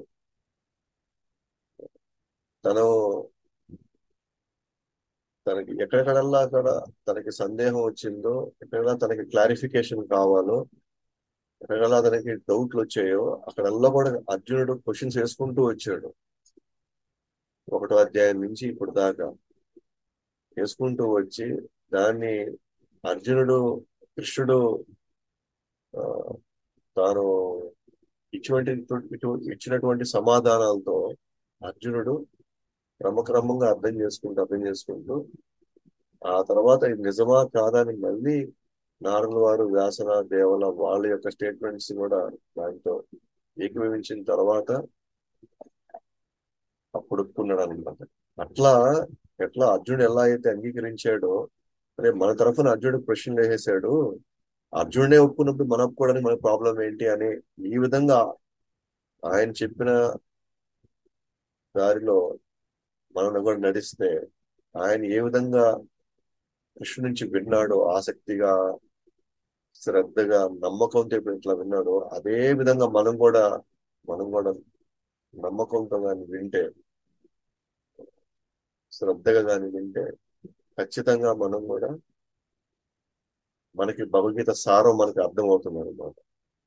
తను తనకి ఎక్కడెక్కడల్లా అక్కడ తనకి సందేహం వచ్చిందో ఎక్కడెల్లా తనకి క్లారిఫికేషన్ కావాలో ఎక్కడెల్లా తనకి డౌట్లు వచ్చాయో అక్కడల్లా కూడా అర్జునుడు క్వశ్చన్స్ వేసుకుంటూ వచ్చాడు ఒకటో అధ్యాయం నుంచి ఇప్పుడు దాకా వేసుకుంటూ వచ్చి దాన్ని అర్జునుడు కృష్ణుడు తాను ఇటువంటి ఇచ్చినటువంటి సమాధానాలతో అర్జునుడు క్రమక్రమంగా అర్థం చేసుకుంటూ అర్థం చేసుకుంటూ ఆ తర్వాత ఇది నిజమా కాదా అని మళ్ళీ నారదుల వారు వ్యాసన దేవల వాళ్ళ యొక్క స్టేట్మెంట్స్ కూడా దాంతో ఏకీభవించిన తర్వాత అప్పుడు ఒప్పుకున్నాడు అనమాట అట్లా ఎట్లా అర్జునుడు ఎలా అయితే అంగీకరించాడో అరే మన తరఫున అర్జునుడు ప్రశ్నలు వేసేసాడు అర్జునుడే ఒప్పుకున్నప్పుడు మనం ఒప్పుకోవడానికి మన ప్రాబ్లం ఏంటి అని ఈ విధంగా ఆయన చెప్పిన దారిలో మనం కూడా నడిస్తే ఆయన ఏ విధంగా కృష్ణు నుంచి విన్నాడో ఆసక్తిగా శ్రద్ధగా నమ్మకంతో ఇట్లా విన్నాడో అదే విధంగా మనం కూడా మనం కూడా నమ్మకంతో కానీ వింటే శ్రద్ధగా కానీ వింటే ఖచ్చితంగా మనం కూడా మనకి భగవద్గీత సారం మనకి అర్థమవుతుంది అనమాట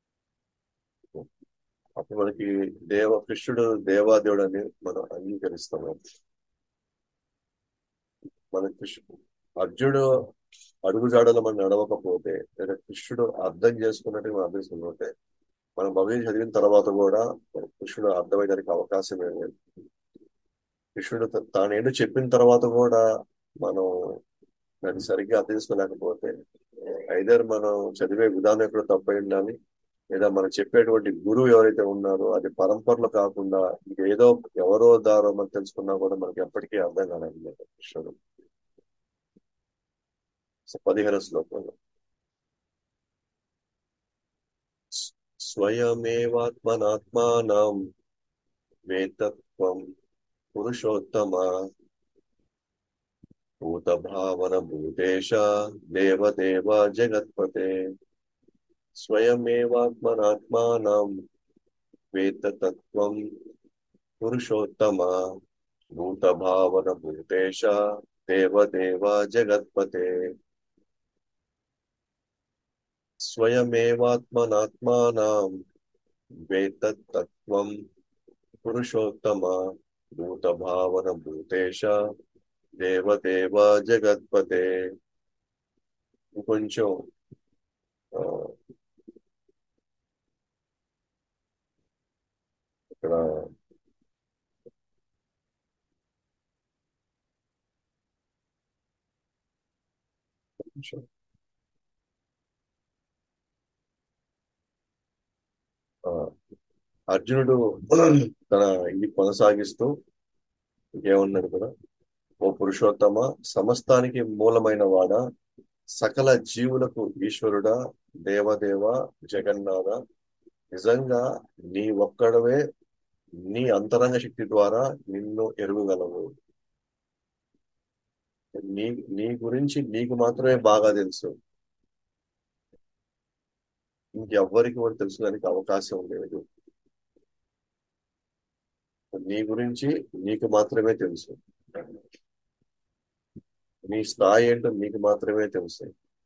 అప్పుడు మనకి దేవ కృష్ణుడు దేవాదేవుడు అని మనం అంగీకరిస్తాం మన కృష్ణుడు అర్జునుడు అడుగుజాడలు మనం నడవకపోతే లేదా కృష్ణుడు అర్థం చేసుకున్నట్టు మనం అర్థం చేసుకున్నట్టే మనం భగవద్గీత చదివిన తర్వాత కూడా కృష్ణుడు అర్థమయ్యడానికి అవకాశమే లేదు కృష్ణుడు త- తానేంటో చెప్పిన తర్వాత కూడా మనం దాన్ని సరిగ్గా అర్థం చేసుకోలేకపోతే ఐదర్ మనం చదివే విధానం ఎక్కడ తప్పై ఉండాలి లేదా మనం చెప్పేటువంటి గురువు ఎవరైతే ఉన్నారో అది పరంపరలో కాకుండా ఇంకేదో ఎవరో దారో మనం తెలుసుకున్నా కూడా మనకి ఎప్పటికీ అర్థం కాలేదు కృష్ణుడు సో పదిహేను శ్లోకంలో స్వయమేవాత్మనాత్మానం వేతత్వం పురుషోత్తమ భూతభావన భూతేశ దేవదేవ జగత్పతే స్వయమేవాత్మనాత్మానం వేతతత్వం పురుషోత్తమ భూతభావన భూతేశ దేవదేవ జగత్పతే స్వయమేవాత్మనాత్మానం వేతతత్వం పురుషోత్తమ భూతభావన భూతేశ దేవదేవ జగత్పతే ఇంకొంచెం ఆ, ఇక్కడ కొంచెం, ఆ, అర్జునుడు తన ఇది కొనసాగిస్తూ ఇంకేమన్నాడు కూడా ఓ పురుషోత్తమ సమస్తానికి మూలమైన వాడ సకల జీవులకు ఈశ్వరుడా దేవదేవ జగన్నాథ నిజంగా నీ ఒక్కడవే నీ అంతరంగ శక్తి ద్వారా నిన్ను ఎరుగగలవు నీ నీ గురించి నీకు మాత్రమే బాగా తెలుసు ఇంకెవ్వరికి కూడా తెలుసుకోడానికి అవకాశం లేదు నీ గురించి నీకు మాత్రమే తెలుసు నీ స్థాయి ఏంటో నీకు మాత్రమే తెలుసు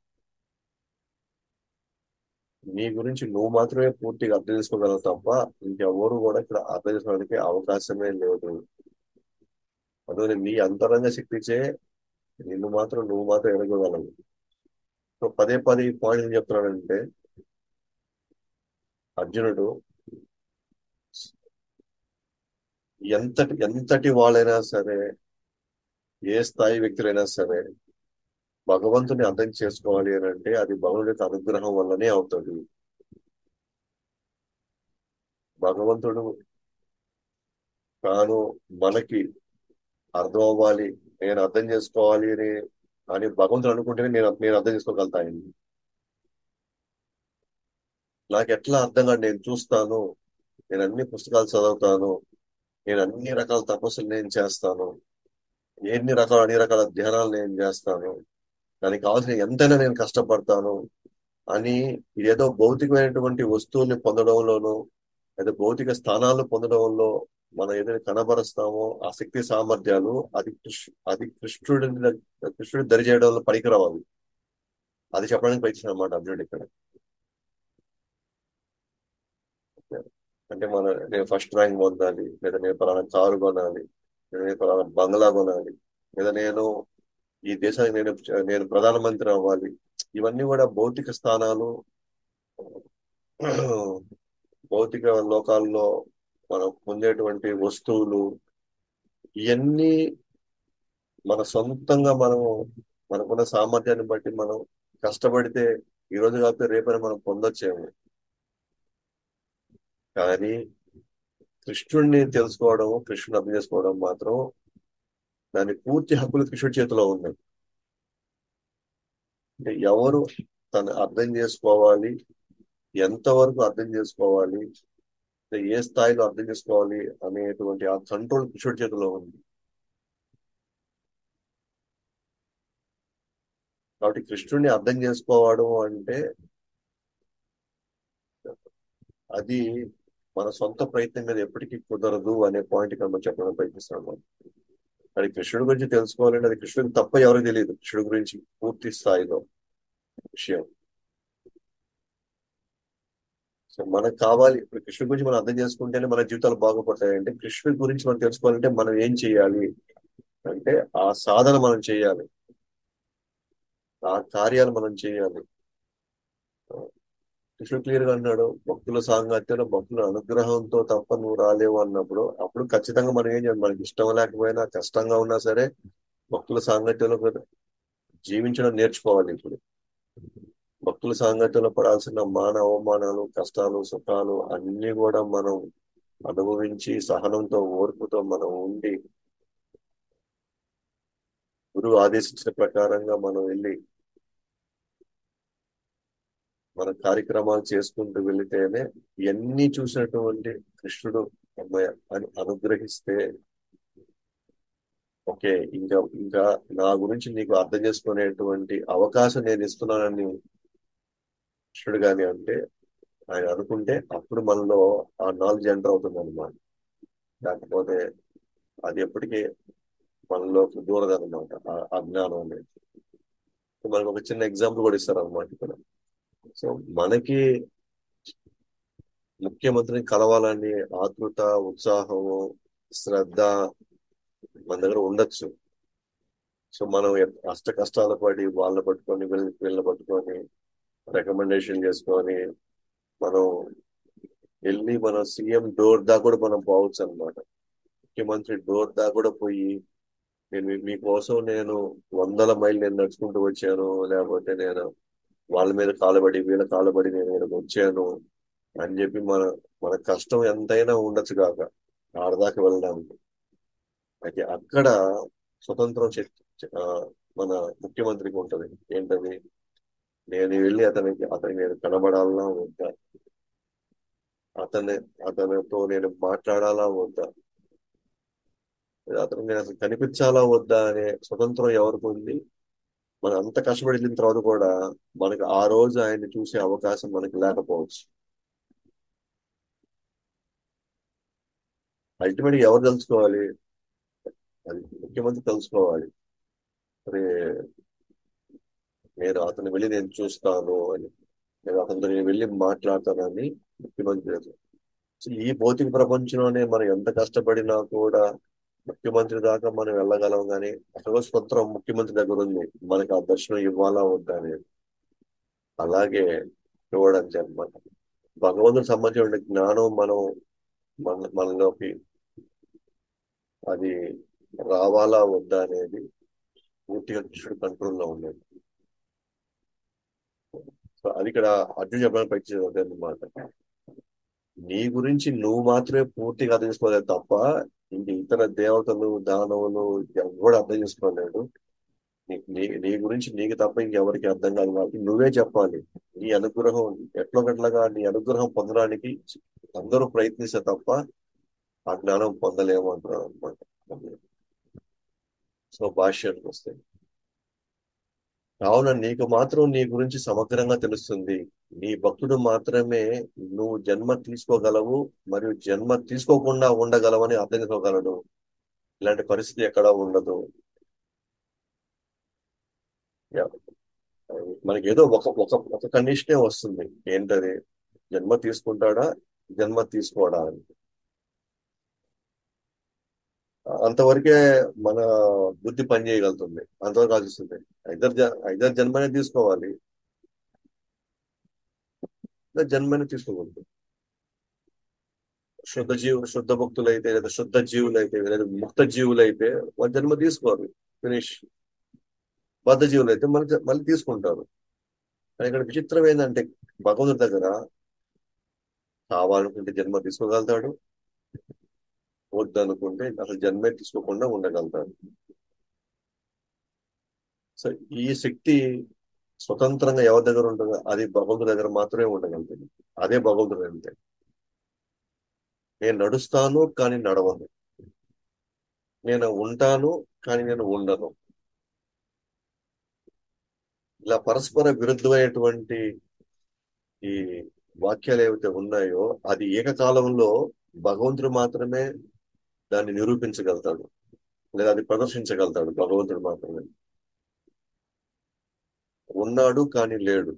నీ గురించి నువ్వు మాత్రమే పూర్తిగా అర్థం చేసుకోగలవు తప్ప ఇంకెవరు కూడా ఇక్కడ అర్థం చేసుకోవడానికి అవకాశమే లేదు అందుకని నీ అంతరంగ శక్తిచే నిన్ను మాత్రం నువ్వు మాత్రం ఎరగగలవు సో పదే పదే ఈ పాయింట్ ఏం చెప్తున్నాడంటే అర్జునుడు ఎంతటి ఎంతటి వాళ్ళైనా సరే ఏ స్థాయి వ్యక్తులైనా సరే భగవంతుని అర్థం చేసుకోవాలి అని అంటే అది భగవంతుడి యొక్క అనుగ్రహం వల్లనే అవుతుంది భగవంతుడు తాను మనకి అర్థం అవ్వాలి నేను అర్థం చేసుకోవాలి అని అని భగవంతుడు అనుకుంటేనే నేను నేను అర్థం చేసుకోగలుగుతాను నాకు ఎట్లా అర్థం కాదు నేను చూస్తాను నేను అన్ని పుస్తకాలు చదువుతాను నేను అన్ని రకాల తపస్సులు నేను చేస్తాను ఎన్ని రకాల అన్ని రకాల ధ్యానాలు నేను చేస్తాను దానికి కావాల్సిన ఎంతైనా నేను కష్టపడతాను అని ఇదేదో భౌతికమైనటువంటి వస్తువుల్ని పొందడంలోనూ లేదా భౌతిక స్థానాలు పొందడంలో మనం ఏదైనా కనబరుస్తామో ఆ శక్తి సామర్థ్యాలు అది కృష్ అది కృష్ణుడిని కృష్ణుడి దరి చేయడంలో పనికిరావాలి అది చెప్పడానికి ప్రయత్నం అన్నమాట అర్జునుడు ఇక్కడ అంటే మన నేను ఫస్ట్ ర్యాంక్ పొందాలి లేదా నేను పలానా కారు కొనాలి లేదా నేను పలానా బంగ్లా కొనాలి లేదా నేను ఈ దేశానికి నేను నేను ప్రధానమంత్రి అవ్వాలి ఇవన్నీ కూడా భౌతిక స్థానాలు భౌతిక లోకాల్లో మనం పొందేటువంటి వస్తువులు ఇవన్నీ మన సొంతంగా మనము మనకున్న సామర్థ్యాన్ని బట్టి మనం కష్టపడితే ఈ రోజు కాకపోతే రేపైనా మనం పొందొచ్చేమో కానీ కృష్ణుడిని తెలుసుకోవడం కృష్ణుని అర్థం చేసుకోవడం మాత్రం దాని పూర్తి హక్కులు కృష్ణుడి చేతిలో ఉన్నాయి అంటే ఎవరు తను అర్థం చేసుకోవాలి ఎంతవరకు అర్థం చేసుకోవాలి ఏ స్థాయిలో అర్థం చేసుకోవాలి అనేటువంటి ఆ కంట్రోల్ కృష్ణుడి చేతిలో ఉంది కాబట్టి కృష్ణుడిని అర్థం చేసుకోవడం అంటే అది మన సొంత ప్రయత్నం మీద ఎప్పటికీ కుదరదు అనే పాయింట్ ఇక్కడ మనం చెప్పడం ప్రయత్నిస్తున్నాం అది కృష్ణుడి గురించి తెలుసుకోవాలంటే అది కృష్ణుడికి తప్ప ఎవరికి తెలియదు కృష్ణుడి గురించి పూర్తి స్థాయిలో విషయం సో మనకు కావాలి ఇప్పుడు కృష్ణుడి గురించి మనం అర్థం చేసుకుంటేనే మన జీవితాలు బాగుపడతాయి అంటే కృష్ణుడి గురించి మనం తెలుసుకోవాలంటే మనం ఏం చేయాలి అంటే ఆ సాధన మనం చేయాలి ఆ కార్యాలు మనం చేయాలి కృష్ణుడు క్లియర్ గా అన్నాడు భక్తుల సాంగత్యంలో భక్తుల అనుగ్రహంతో తప్ప నువ్వు రాలేవు అన్నప్పుడు అప్పుడు ఖచ్చితంగా మనం ఏం చేయాలి మనకి ఇష్టం లేకపోయినా కష్టంగా ఉన్నా సరే భక్తుల సాంగత్యంలో జీవించడం నేర్చుకోవాలి ఇప్పుడు భక్తుల సాంగత్యంలో పడాల్సిన మాన అవమానాలు కష్టాలు సుఖాలు అన్ని కూడా మనం అనుభవించి సహనంతో ఓర్పుతో మనం ఉండి గురువు ఆదేశించిన ప్రకారంగా మనం వెళ్ళి మన కార్యక్రమాలు చేసుకుంటూ వెళితేనే ఇవన్నీ చూసినటువంటి కృష్ణుడు అమ్మాయి అని అనుగ్రహిస్తే ఓకే ఇంకా ఇంకా నా గురించి నీకు అర్థం చేసుకునేటువంటి అవకాశం నేను ఇస్తున్నానని కృష్ణుడు గాని అంటే ఆయన అనుకుంటే అప్పుడు మనలో ఆ నాలెడ్జ్ ఎంటర్ అవుతుంది అనమాట లేకపోతే అది ఎప్పటికీ మనలో దూరదు అనమాట ఆ జ్ఞానం అనేది మనకు ఒక చిన్న ఎగ్జాంపుల్ కూడా ఇస్తారు అనమాట ఇక్కడ సో మనకి ముఖ్యమంత్రిని కలవాలని ఆతృత ఉత్సాహము శ్రద్ధ మన దగ్గర ఉండొచ్చు సో మనం అష్ట కష్టాలు పడి వాళ్ళని పట్టుకొని వీళ్ళ వీళ్ళని పట్టుకొని రికమెండేషన్ చేసుకొని మనం వెళ్ళి మన సీఎం డోర్ దా కూడా మనం పోవచ్చు అనమాట ముఖ్యమంత్రి డోర్ దా కూడా పోయి నేను మీకోసం నేను వందల మైలు నేను నడుచుకుంటూ వచ్చాను లేకపోతే నేను వాళ్ళ మీద కాలబడి వీళ్ళ కాలబడి నేను ఇక్కడికి వచ్చాను అని చెప్పి మన మన కష్టం ఎంతైనా ఉండొచ్చు కాక ఆడదాకా వెళ్ళడానికి అయితే అక్కడ స్వతంత్రం మన ముఖ్యమంత్రికి ఉంటది ఏంటది నేను వెళ్ళి అతనికి అతనికి నేను కనబడాలన్నా వద్దా అతని అతనితో నేను మాట్లాడాలా వద్దా అతను నేను అసలు కనిపించాలా వద్దా అనే స్వతంత్రం ఎవరికి ఉంది మనం అంత కష్టపడి వెళ్ళిన తర్వాత కూడా మనకి ఆ రోజు ఆయన్ని చూసే అవకాశం మనకి లేకపోవచ్చు అల్టిమేట్ ఎవరు తెలుసుకోవాలి అది ముఖ్యమంత్రి తెలుసుకోవాలి మరి నేను అతను వెళ్ళి నేను చూస్తాను అని నేను అతనితో నేను వెళ్ళి మాట్లాడతానని ముఖ్యమంత్రి ఈ భౌతిక ప్రపంచంలోనే మనం ఎంత కష్టపడినా కూడా ముఖ్యమంత్రి దాకా మనం వెళ్ళగలం కానీ అసలు స్వతంత్రం ముఖ్యమంత్రి దగ్గర ఉంది మనకి ఆ దర్శనం ఇవ్వాలా వద్దా అనేది అలాగే చూడడానికి అనమాట భగవంతుడికి సంబంధించిన జ్ఞానం మనం మన మనలోకి అది రావాలా వద్దా అనేది పూర్తిగా కృష్ణుడు కంట్రోల్లో ఉండేది సో అది ఇక్కడ అర్జున్ చెప్పడానికి ప్రయత్నించేది అనమాట నీ గురించి నువ్వు మాత్రమే పూర్తిగా అర్థం చేసుకోలేదు తప్ప ఇంక ఇతర దేవతలు దానవులు ఎవరు అర్థం చేసుకోలేడు నీ నీ గురించి నీకు తప్ప ఇంకెవరికి అర్థం కాదు కాబట్టి నువ్వే చెప్పాలి నీ అనుగ్రహం ఎట్లో గట్లగా నీ అనుగ్రహం పొందడానికి అందరూ ప్రయత్నిస్తే తప్ప ఆ జ్ఞానం పొందలేము అంటున్నారు అనమాట సో భాష్యానికి వస్తాయి కావున నీకు మాత్రం నీ గురించి సమగ్రంగా తెలుస్తుంది నీ భక్తుడు మాత్రమే నువ్వు జన్మ తీసుకోగలవు మరియు జన్మ తీసుకోకుండా ఉండగలవని అర్థం చేసుకోగలడు ఇలాంటి పరిస్థితి ఎక్కడా ఉండదు మనకి ఏదో ఒక ఒక ఒక కండిషనే వస్తుంది ఏంటది జన్మ తీసుకుంటాడా జన్మ తీసుకోడా అని అంతవరకే మన బుద్ధి పని చేయగలుగుతుంది అంతవరకు ఆలోచిస్తుంది ఐదర్ ఐదర్ జన్మనే తీసుకోవాలి జన్మని తీసుకోకూడదు శుద్ధ జీవు శుద్ధ భక్తులు అయితే లేదా శుద్ధ జీవులు అయితే లేదా ముక్త జీవులు అయితే వాళ్ళ జన్మ తీసుకోవాలి ఫినిష్ బద్ధ జీవులు అయితే మళ్ళీ మళ్ళీ తీసుకుంటారు కానీ ఇక్కడ విచిత్రం ఏంటంటే భగవంతుడి దగ్గర కావాలనుకుంటే జన్మ తీసుకోగలుగుతాడు వద్దనుకుంటే అసలు జన్మే తీసుకోకుండా ఉండగలుగుతాడు సో ఈ శక్తి స్వతంత్రంగా ఎవరి దగ్గర ఉంటుందో అది భగవంతుడి దగ్గర మాత్రమే ఉండగలుగుతుంది అదే భగవంతుడు అంతే నేను నడుస్తాను కానీ నడవను నేను ఉంటాను కానీ నేను ఉండను ఇలా పరస్పర విరుద్ధమైనటువంటి ఈ వాక్యాలు ఏవైతే ఉన్నాయో అది ఏకకాలంలో భగవంతుడు మాత్రమే దాన్ని నిరూపించగలుగుతాడు లేదా అది ప్రదర్శించగలుగుతాడు భగవంతుడు మాత్రమే ఉన్నాడు కానీ లేడు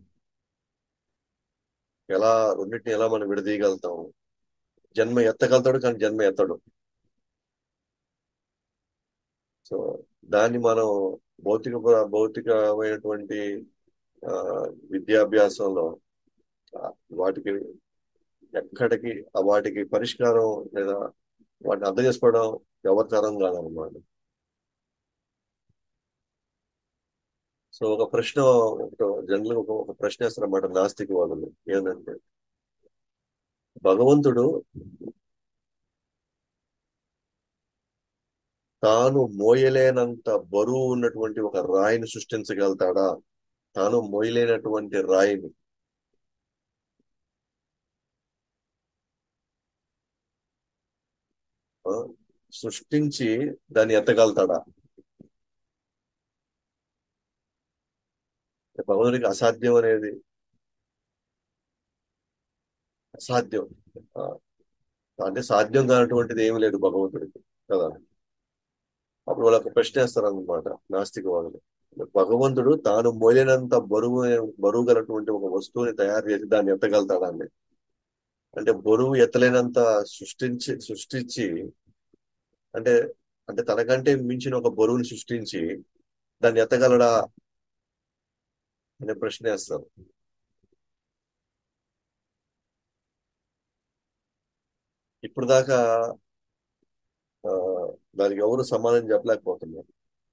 ఎలా రెండింటిని ఎలా మనం విడదీయగలుగుతాం జన్మ ఎత్తగలుగుతాడు కానీ జన్మ ఎత్తడు సో దాన్ని మనం భౌతిక భౌతికమైనటువంటి ఆ, విద్యాభ్యాసంలో ఆ, వాటికి ఎక్కడికి ఆ వాటికి పరిష్కారం లేదా వాటిని అర్థం చేసుకోవడం ఎవరి తరం కాదనమాట సో ఒక ప్రశ్న ఒక జనరల్ ఒక ఒక ప్రశ్న వేస్తారన్నమాట నాస్తికవాదులు ఏంటంటే భగవంతుడు తాను మోయలేనంత బరువు ఉన్నటువంటి ఒక రాయిని సృష్టించగలుగుతాడా తాను మోయలేనటువంటి రాయిని ఆ, సృష్టించి దాన్ని ఎత్తగలుగుతాడా భగవంతుడికి అసాధ్యం అనేది అసాధ్యం ఆ, అంటే సాధ్యం కానటువంటిది ఏమీ లేదు భగవంతుడికి కదా అప్పుడు వాళ్ళు ఒక ప్రశ్న వేస్తారనమాట నాస్తిక వాళ్ళు భగవంతుడు తాను మోయలేనంత బరువు బరువు గలటువంటి ఒక వస్తువుని తయారు చేసి దాన్ని ఎత్తగలుగుతాడా అని అంటే బరువు ఎత్తలేనంత సృష్టించి సృష్టించి అంటే అంటే తనకంటే మించిన ఒక బరువుని సృష్టించి దాన్ని ఎత్తగలడా అనే ప్రశ్న వేస్తారు ఇప్పుడు దాకా ఆ, దానికి ఎవరు సమాధానం చెప్పలేకపోతున్నారు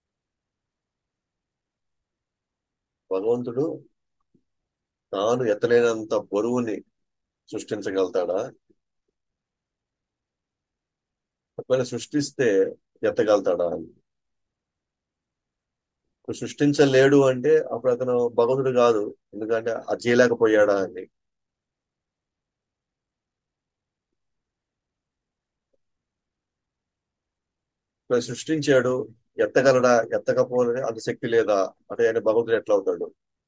భగవంతుడు తాను ఎత్తలేనంత బరువుని సృష్టించగలుగుతాడా ఒకవేళ సృష్టిస్తే ఎత్తగలుగుతాడా అని ఇప్పుడు సృష్టించలేడు అంటే అప్పుడు అతను భగవంతుడు కాదు ఎందుకంటే అది చేయలేకపోయాడా అని ఇప్పుడు సృష్టించాడు ఎత్తగలడా ఎత్తకపోతే అంత శక్తి లేదా అంటే ఆయన భగవంతుడు ఎట్లా అవుతాడు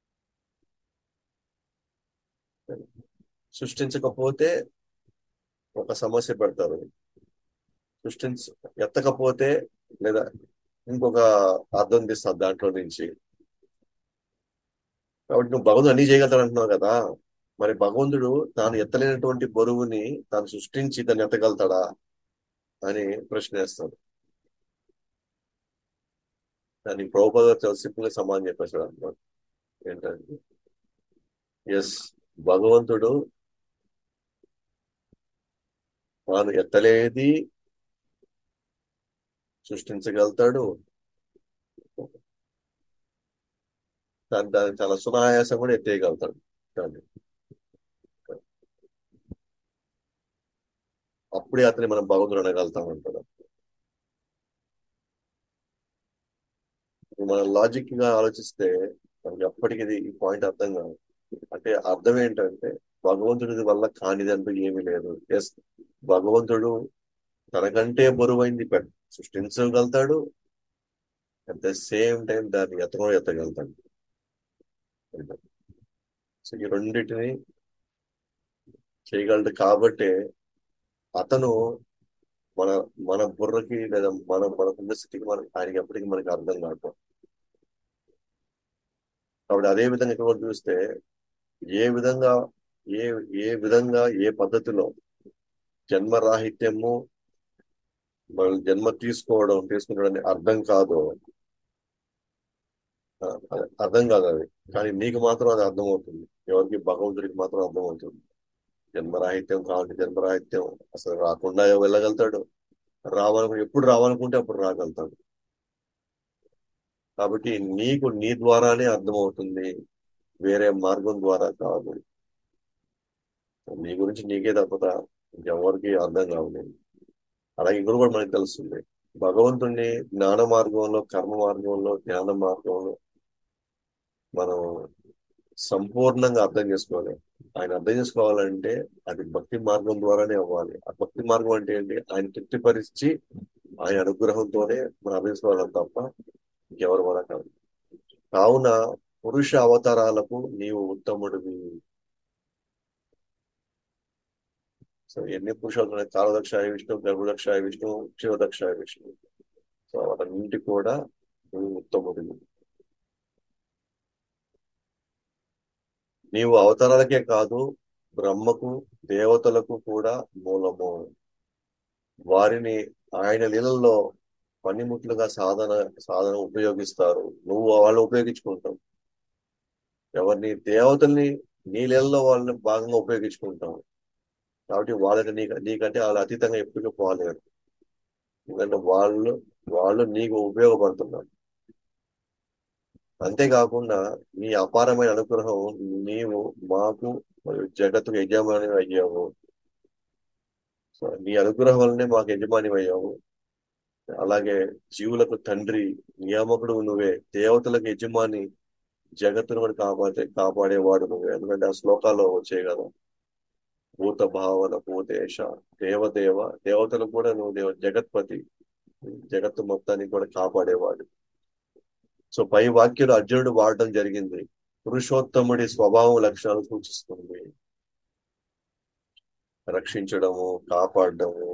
సృష్టించకపోతే ఒక సమస్య పెడతారు సృష్టించ ఎత్తకపోతే లేదా ఇంకొక అర్థం తీస్తారు దాంట్లో నుంచి కాబట్టి నువ్వు భగవంతుడు అన్ని చేయగలుగుతాడు అంటున్నావు కదా మరి భగవంతుడు తాను ఎత్తలేనటువంటి బరువుని తాను సృష్టించి దాన్ని ఎత్తగలుగుతాడా అని ప్రశ్న వేస్తాడు దానికి ప్రభుపద చాలా సింపుల్ గా సమాధానం చెప్పేశాడు అనమాట ఏంటంటే ఎస్ భగవంతుడు తాను ఎత్తలేది సృష్టించగలుగుతాడు దాన్ని దాన్ని చాలా సునాయాసం కూడా ఎత్తేయగలుగుతాడు దాన్ని అప్పుడే అతని మనం భగవంతుడు అనగలుగుతాం అంటాడు ఇప్పుడు మనం లాజిక్ గా ఆలోచిస్తే మనకి ఎప్పటికీ ఇది ఈ పాయింట్ అర్థం కాదు అంటే అర్థం ఏంటంటే భగవంతుడి వల్ల కానిది అంటూ ఏమీ లేదు ఎస్ భగవంతుడు తనకంటే బరువైంది పెద్ద సృష్టించగలుగుతాడు అట్ ద సేమ్ టైం దాన్ని ఎత్తడం ఎత్తగలుగుతాడు సో ఈ రెండింటిని చేయగలడు కాబట్టే అతను మన మన బుర్రకి లేదా మన మనకున్న స్థితికి మనకి ఆయనకి ఎప్పటికీ మనకి అర్థం కాదు కాబట్టి అదే విధంగా ఇక్కడ కూడా చూస్తే ఏ విధంగా ఏ ఏ విధంగా ఏ పద్ధతిలో జన్మరాహిత్యము మన జన్మ తీసుకోవడం తీసుకుంటాడని అర్థం కాదు ఆ, అది అర్థం కాదు అది కానీ నీకు మాత్రం అది అర్థమవుతుంది ఎవరికి భగవంతుడికి మాత్రం అర్థమవుతుంది జన్మరాహిత్యం కావాలి జన్మరాహిత్యం అసలు రాకుండా వెళ్ళగలుగుతాడు రావాలను ఎప్పుడు రావాలనుకుంటే అప్పుడు రాగలుగుతాడు కాబట్టి నీకు నీ ద్వారానే అర్థమవుతుంది వేరే మార్గం ద్వారా కాదు నీ గురించి నీకే తప్పత ఇంకెవరికి అర్థం కావలేదు అలాగే ఇంకొకటి కూడా మనకు తెలుస్తుంది భగవంతుణ్ణి జ్ఞాన మార్గంలో కర్మ మార్గంలో జ్ఞాన మార్గంలో మనం సంపూర్ణంగా అర్థం చేసుకోవాలి ఆయన అర్థం చేసుకోవాలంటే అది భక్తి మార్గం ద్వారానే అవ్వాలి ఆ భక్తి మార్గం అంటే ఏంటి ఆయన తృప్తిపరిచి ఆయన అనుగ్రహంతోనే మనం అర్థం చేసుకోవాలి తప్ప ఇంకెవరి వల్ల కాదు కావున పురుష అవతారాలకు నీవు ఉత్తముడివి సో ఎన్ని పురుషాలు ఉన్నాయి కాలదక్షాయ విష్ణు గర్భదక్షాయ విష్ణు శివదక్షాయ విష్ణు సో వాటన్నింటి కూడా నువ్వు ఉత్తముడివి నీవు అవతారాలకే కాదు బ్రహ్మకు దేవతలకు కూడా మూలము వారిని ఆయన లీలల్లో పనిముట్లుగా సాధన సాధన ఉపయోగిస్తారు నువ్వు వాళ్ళు ఉపయోగించుకుంటావు ఎవరిని దేవతల్ని నీ నీళ్ళల్లో వాళ్ళని భాగంగా ఉపయోగించుకుంటావు కాబట్టి వాళ్ళకి నీకు నీకంటే వాళ్ళు అతీతంగా ఎప్పటికీ పోలేరు ఎందుకంటే వాళ్ళు వాళ్ళు నీకు ఉపయోగపడుతున్నారు అంతేకాకుండా నీ అపారమైన అనుగ్రహం నీవు మాకు మరియు జగత్తుకు యజమాని అయ్యావు సో నీ అనుగ్రహం వల్లనే మాకు యజమాని అయ్యావు అలాగే జీవులకు తండ్రి నియామకుడు నువ్వే దేవతలకు యజమాని జగత్తును కూడా కాపాడే కాపాడేవాడు నువ్వే ఎందుకంటే ఆ శ్లోకాల్లో వచ్చాయి కదా భూత భావన భూతేశ దేవదేవ దేవతలకు కూడా నువ్వు దేవ జగత్పతి జగత్తు మొత్తానికి కూడా కాపాడేవాడు సో పై వాక్యాలు అర్జునుడు వాడడం జరిగింది పురుషోత్తముడి స్వభావం లక్షణాలు సూచిస్తుంది రక్షించడము కాపాడడము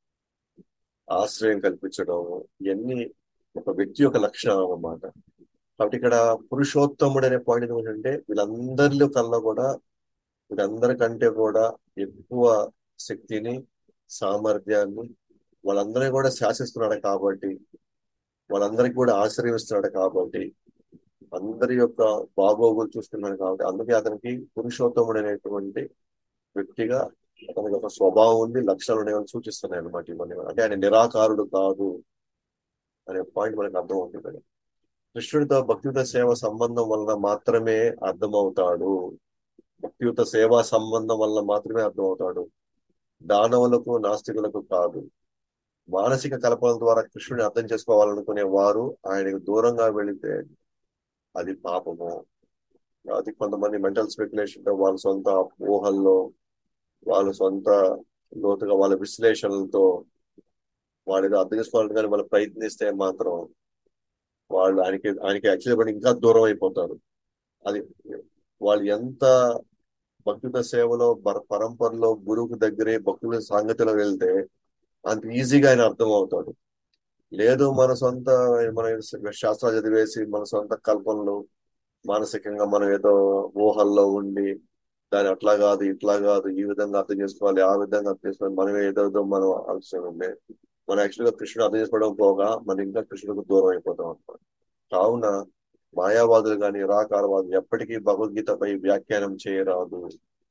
ఆశ్రయం కల్పించడము ఇవన్నీ ఒక వ్యక్తి యొక్క లక్షణం అన్నమాట కాబట్టి ఇక్కడ పురుషోత్తముడు అనే పాయింట్ ఏంటంటే వీళ్ళందరిలో కల్లా కూడా వీళ్ళందరికంటే కూడా ఎక్కువ శక్తిని సామర్థ్యాన్ని వాళ్ళందరినీ కూడా శాసిస్తున్నాడు కాబట్టి వాళ్ళందరికీ కూడా ఆశ్రయిస్తున్నాడు కాబట్టి అందరి యొక్క బాగోగులు చూస్తున్నాడు కాబట్టి అందుకే అతనికి పురుషోత్తముడు అనేటువంటి వ్యక్తిగా అతనికి ఒక స్వభావం ఉంది లక్షణాలు ఉన్నాయని సూచిస్తున్నాయి అనమాట ఇవన్నీ అంటే ఆయన నిరాకారుడు కాదు అనే పాయింట్ మనకు అర్థం అవుతుంది కృష్ణుడితో భక్తియుత సేవ సంబంధం వలన మాత్రమే అర్థమవుతాడు భక్తియుత సేవా సంబంధం వల్ల మాత్రమే అర్థమవుతాడు దానవులకు నాస్తికులకు కాదు మానసిక కల్పన ద్వారా కృష్ణుని అర్థం చేసుకోవాలనుకునే వారు ఆయనకు దూరంగా వెళితే అది పాపము అది కొంతమంది మెంటల్ స్పెక్యులేషన్ తో వాళ్ళ సొంత ఊహల్లో వాళ్ళ సొంత లోతుగా వాళ్ళ విశ్లేషణలతో వాళ్ళు ఏదో అర్థం చేసుకోవాలని కానీ వాళ్ళు ప్రయత్నిస్తే మాత్రం వాళ్ళు ఆయనకి ఆయనకి యాక్చువల్లీ ఇంకా దూరం అయిపోతారు అది వాళ్ళు ఎంత భక్తుల సేవలో పర- పరంపరలో గురువుకు దగ్గరే భక్తుల సాంగతిలో వెళ్తే అంత ఈజీగా ఆయన అర్థం అవుతాడు లేదు మన సొంత మన శాస్త్రాలు చదివేసి మన సొంత కల్పనలు మానసికంగా మనం ఏదో ఊహల్లో ఉండి దాని అట్లా కాదు ఇట్లా కాదు ఈ విధంగా అర్థం చేసుకోవాలి ఆ విధంగా అర్థం చేసుకోవాలి మనం ఏదో ఏదో మనం ఆలోచన ఉండే మనం యాక్చువల్ గా కృష్ణుడు అర్థం చేసుకోవడం పోగా మనం ఇంకా కృష్ణుడికి దూరం అయిపోతాం అనమాట కావున మాయావాదులు కానీ నిరాకారవాదులు ఎప్పటికీ భగవద్గీతపై వ్యాఖ్యానం చేయరాదు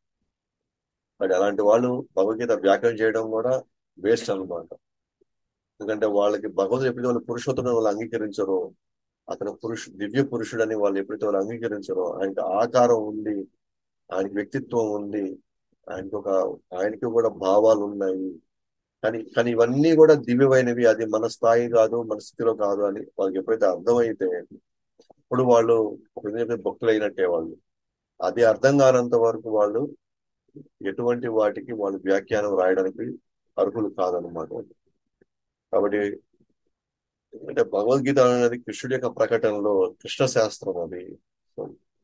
మరి అలాంటి వాళ్ళు భగవద్గీత వ్యాఖ్యానం చేయడం కూడా వేస్ట్ అన్నమాట ఎందుకంటే వాళ్ళకి భగవద్గీత ఎప్పుడైతే వాళ్ళు పురుషోత్తముని వాళ్ళు అంగీకరించరో అతను పురుషు దివ్య పురుషుడని వాళ్ళు ఎప్పుడైతే వాళ్ళు అంగీకరించరో ఆయనకి ఆకారం ఉంది ఆయనకి వ్యక్తిత్వం ఉంది ఆయనకి ఒక ఆయనకి కూడా భావాలు ఉన్నాయి కానీ కానీ ఇవన్నీ కూడా దివ్యమైనవి అది మన స్థాయి కాదు మన స్థితిలో కాదు అని వాళ్ళకి ఎప్పుడైతే అర్థమైతే అప్పుడు వాళ్ళు ఒక విధంగా భక్తులు అయినట్టే వాళ్ళు అది అర్థం కానంత వరకు వాళ్ళు ఎటువంటి వాటికి వాళ్ళు వ్యాఖ్యానం రాయడానికి అర్హులు కాదనమాట కాబట్టి అంటే భగవద్గీత అనేది కృష్ణుడి యొక్క ప్రకటనలో కృష్ణ శాస్త్రం అది సో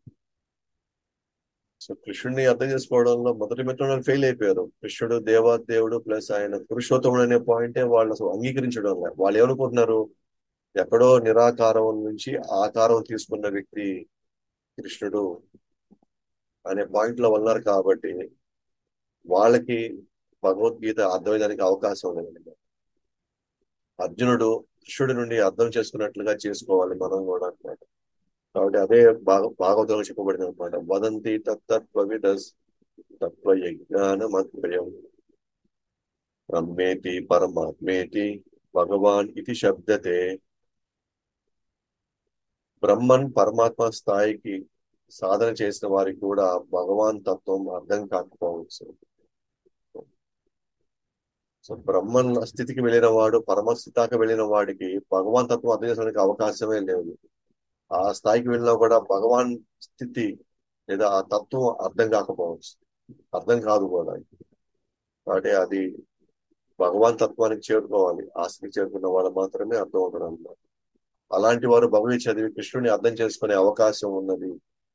సో కృష్ణుడిని అర్థం చేసుకోవడంలో మొదటి మెట్లలో ఫెయిల్ అయిపోయారు కృష్ణుడు దేవా దేవుడు ప్లస్ ఆయన పురుషోత్తముడు అనే పాయింటే వాళ్ళు అసలు అంగీకరించడం లేదు వాళ్ళు ఏమనుకుంటున్నారు ఎక్కడో నిరాకారం నుంచి ఆకారం తీసుకున్న వ్యక్తి కృష్ణుడు అనే పాయింట్ లో ఉన్నారు కాబట్టి వాళ్ళకి భగవద్గీత అర్థమయ్యడానికి అవకాశం లేదు అర్జునుడు కృష్ణుడి నుండి అర్థం చేసుకున్నట్లుగా చేసుకోవాలి మనం కూడా అనమాట కాబట్టి అదే భాగ భాగవతంలో చెప్పబడింది అనమాట వదంతి తత్తత్వవిదస్ తత్వ యజ్ఞానమద్వయం బ్రహ్మేతి పరమాత్మేతి భగవాన్ ఇది శబ్దతే బ్రహ్మన్ పరమాత్మ స్థాయికి సాధన చేసిన వారికి కూడా భగవాన్ తత్వం అర్థం కాకపోవచ్చు సో బ్రహ్మన్ స్థితికి వెళ్ళిన వాడు పరమస్థితాకి వెళ్ళిన వాడికి భగవాన్ తత్వం అర్థం చేసుకోవడానికి అవకాశమే లేదు ఆ స్థాయికి వెళ్ళినా కూడా భగవాన్ స్థితి లేదా ఆ తత్వం అర్థం కాకపోవచ్చు అర్థం కాదు కూడా కాబట్టి అది భగవాన్ తత్వానికి చేరుకోవాలి ఆ స్థితికి చేరుకున్న వాళ్ళు మాత్రమే అర్థం అవుతారు అన్నమాట అలాంటి వారు భగవత్ చదివి కృష్ణుని అర్థం చేసుకునే అవకాశం ఉన్నది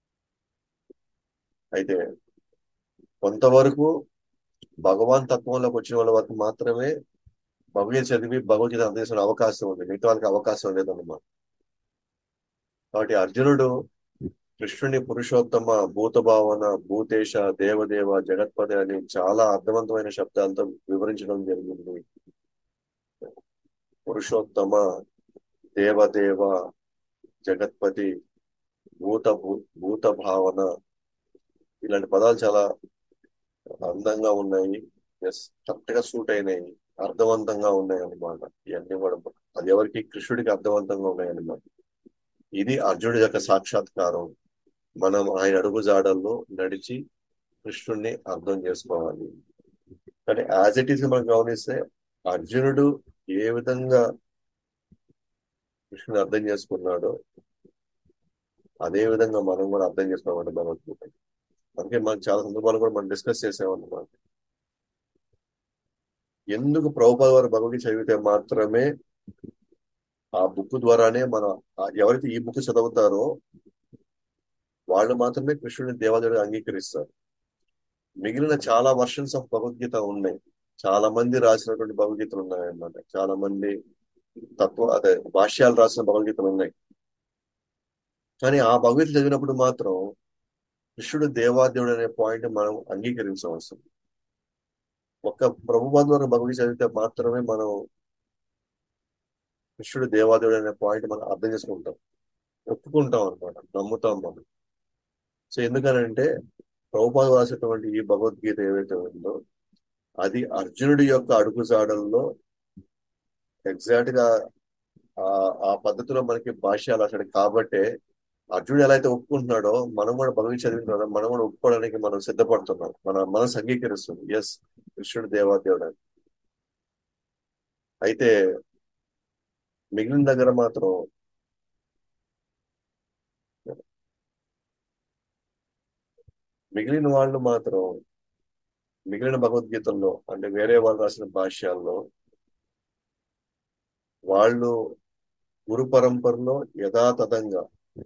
అయితే కొంతవరకు భగవాన్ తత్వంలోకి వచ్చిన వాళ్ళ వరకు మాత్రమే భగవద్గీత చదివి భగవద్గీత అర్థం చేసుకునే అవకాశం ఉంది మిగతా వాళ్ళకి అవకాశం లేదన్నమాట కాబట్టి అర్జునుడు కృష్ణుని పురుషోత్తమ భూత భావన భూతేశ దేవదేవ జగత్పతి అని చాలా అర్థవంతమైన శబ్దాలతో వివరించడం జరిగింది పురుషోత్తమ దేవదేవ జగత్పతి భూత భూ- భూత భావన ఇలాంటి పదాలు చాలా అందంగా ఉన్నాయి ఎస్ కరెక్ట్ గా సూట్ అయినాయి అర్థవంతంగా ఉన్నాయి అన్నమాట ఇవన్నీ కూడా అది ఎవరికి కృష్ణుడికి అర్థవంతంగా ఉన్నాయి అన్నమాట ఇది అర్జునుడి యొక్క సాక్షాత్కారం మనం ఆయన అడుగు జాడల్లో నడిచి కృష్ణుడిని అర్థం చేసుకోవాలి కానీ యాజ్ ఇట్ ఈస్ మనం గమనిస్తే అర్జునుడు ఏ విధంగా కృష్ణుని అర్థం చేసుకున్నాడో అదే విధంగా మనం కూడా అర్థం చేసుకోవాలి భగవద్గీత అందుకే మనం చాలా సందర్భాలు కూడా మనం డిస్కస్ చేసామన్నమాట ఎందుకు ప్రభుపాద వారు భగవద్గీత చదివితే మాత్రమే ఆ బుక్ ద్వారానే మన ఆ- ఎవరైతే ఈ బుక్ చదువుతారో వాళ్ళు మాత్రమే కృష్ణుడిని దేవాదేవుడు అంగీకరిస్తారు మిగిలిన చాలా వర్షన్స్ ఆఫ్ భగవద్గీత ఉన్నాయి చాలా మంది రాసినటువంటి భగవద్గీతలు ఉన్నాయన్నమాట చాలా మంది తత్వ అదే భాష్యాలు రాసిన భగవద్గీతలు ఉన్నాయి కానీ ఆ భగవద్గీత చదివినప్పుడు మాత్రం కృష్ణుడు దేవాదేవుడు అనే పాయింట్ మనం అంగీకరించవలసింది ఒక్క ప్రభుపాద ద్వారా భగవద్గీత చదివితే మాత్రమే మనం కృష్ణుడు దేవాదేవుడు అనే పాయింట్ మనం అర్థం చేసుకుంటాం ఒప్పుకుంటాం అనమాట నమ్ముతాం మనం సో ఎందుకనంటే ప్రభుపాద రాసినటువంటి ఈ భగవద్గీత ఏవైతే ఉందో అది అర్జునుడి యొక్క అడుగుజాడల్లో ఎగ్జాక్ట్ గా ఆ ఆ పద్ధతిలో మనకి భాష్య రాశాడు కాబట్టే అర్జునుడు ఎలా అయితే ఒప్పుకుంటున్నాడో మనం కూడా భగవద్గీత చదివిన మనం కూడా ఒప్పుకోవడానికి మనం సిద్ధపడుతున్నాం మన మనసు అంగీకరిస్తుంది ఎస్ కృష్ణుడు దేవాదేవుడు అని అయితే మిగిలిన దగ్గర మాత్రం మిగిలిన వాళ్ళు మాత్రం మిగిలిన భగవద్గీతల్లో అంటే వేరే వాళ్ళు రాసిన భాష్యాల్లో వాళ్ళు గురు పరంపరలో యథాతథంగా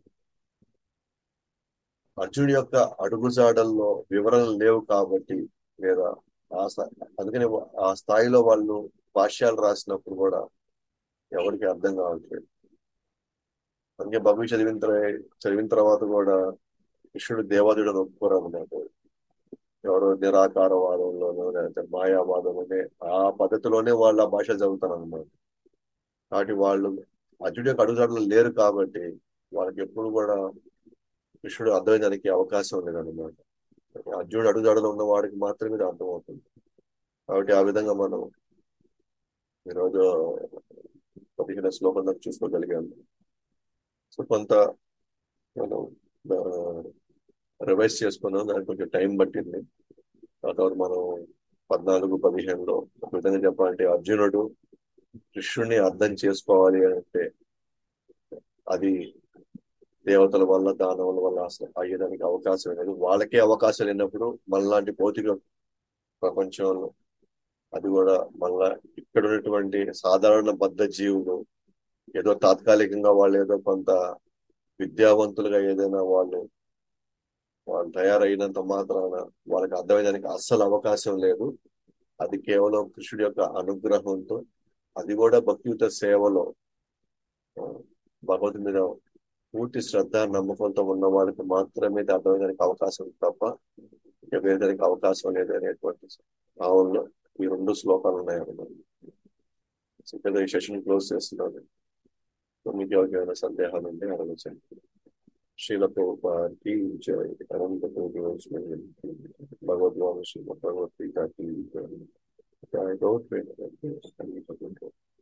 అర్జునుడి యొక్క అడుగుజాడల్లో వివరణలు లేవు కాబట్టి లేదా ఆ స్థా- అందుకని ఆ స్థాయిలో వాళ్ళు భాష్యాలు రాసినప్పుడు కూడా ఎవరికి అర్థం కావట్లేదు అందుకే భగవి చదివిన తర్వా- చదివిన తర్వాత కూడా కృష్ణుడు దేవాదుడు అని ఒప్పుకోరు అన్నమాట ఎవరో నిరాకారవాదంలోనో లేకపోతే మాయావాదంలోనే ఆ పద్ధతిలోనే వాళ్ళు ఆ భాష చదువుతారు అనమాట కాబట్టి వాళ్ళు అర్జునుడి యొక్క అడుగుజాడలు లేరు కాబట్టి వాళ్ళకి ఎప్పుడు కూడా కృష్ణుడు అర్థమయ్యడానికి అవకాశం లేదన్నమాట అర్జునుడు అడుగుజాడలో ఉన్న వాడికి మాత్రమే ఇది అర్థమవుతుంది కాబట్టి ఆ విధంగా మనం ఈరోజు పదిహేను శ్లోకం దాకా చూసుకోగలిగాము సో కొంత మనం రివైజ్ చేసుకున్నాం దానికి కొంచెం టైం పట్టింది ఆ తర్వాత మనం పద్నాలుగు పదిహేనులో ఒక విధంగా చెప్పాలంటే అర్జునుడు కృష్ణుడిని అర్థం చేసుకోవాలి అంటే అది దేవతల వల్ల దానవుల వల్ల అసలు అయ్యేదానికి అవకాశం లేదు వాళ్ళకే అవకాశం లేనప్పుడు మనలాంటి భౌతిక ప్రపంచంలో అది కూడా మళ్ళా ఇక్కడ ఉన్నటువంటి సాధారణ బద్ధ జీవులు ఏదో తాత్కాలికంగా వాళ్ళు ఏదో కొంత విద్యావంతులుగా ఏదైనా వాళ్ళు వాళ్ళు తయారైనంత మాత్రాన వాళ్ళకి అర్థమయ్యడానికి అస్సలు అవకాశం లేదు అది కేవలం కృష్ణుడి యొక్క అనుగ్రహంతో అది కూడా భక్తియుత సేవలో ఆ, భగవంతుడి మీద పూర్తి శ్రద్ధ నమ్మకంతో ఉన్న వాళ్ళకి మాత్రమే ఇది అర్థమయ్యడానికి అవకాశం ఉంది తప్ప ఇక వేరే దానికి అవకాశం లేదు అనేటువంటి భావంలో ఈ రెండు శ్లోకాలు ఉన్నాయన్నమాట సింపుల్గా ఈ సెషన్ క్లోజ్ చేస్తున్నాను సో మీకు ఎవరికైనా సందేహాలు ఉంటే అడగచ్చండి శీల ప్రభుపాకి జయ అనంత కోటి భగవద్వామ శ్రీల భగవద్గీత జయ గౌరవ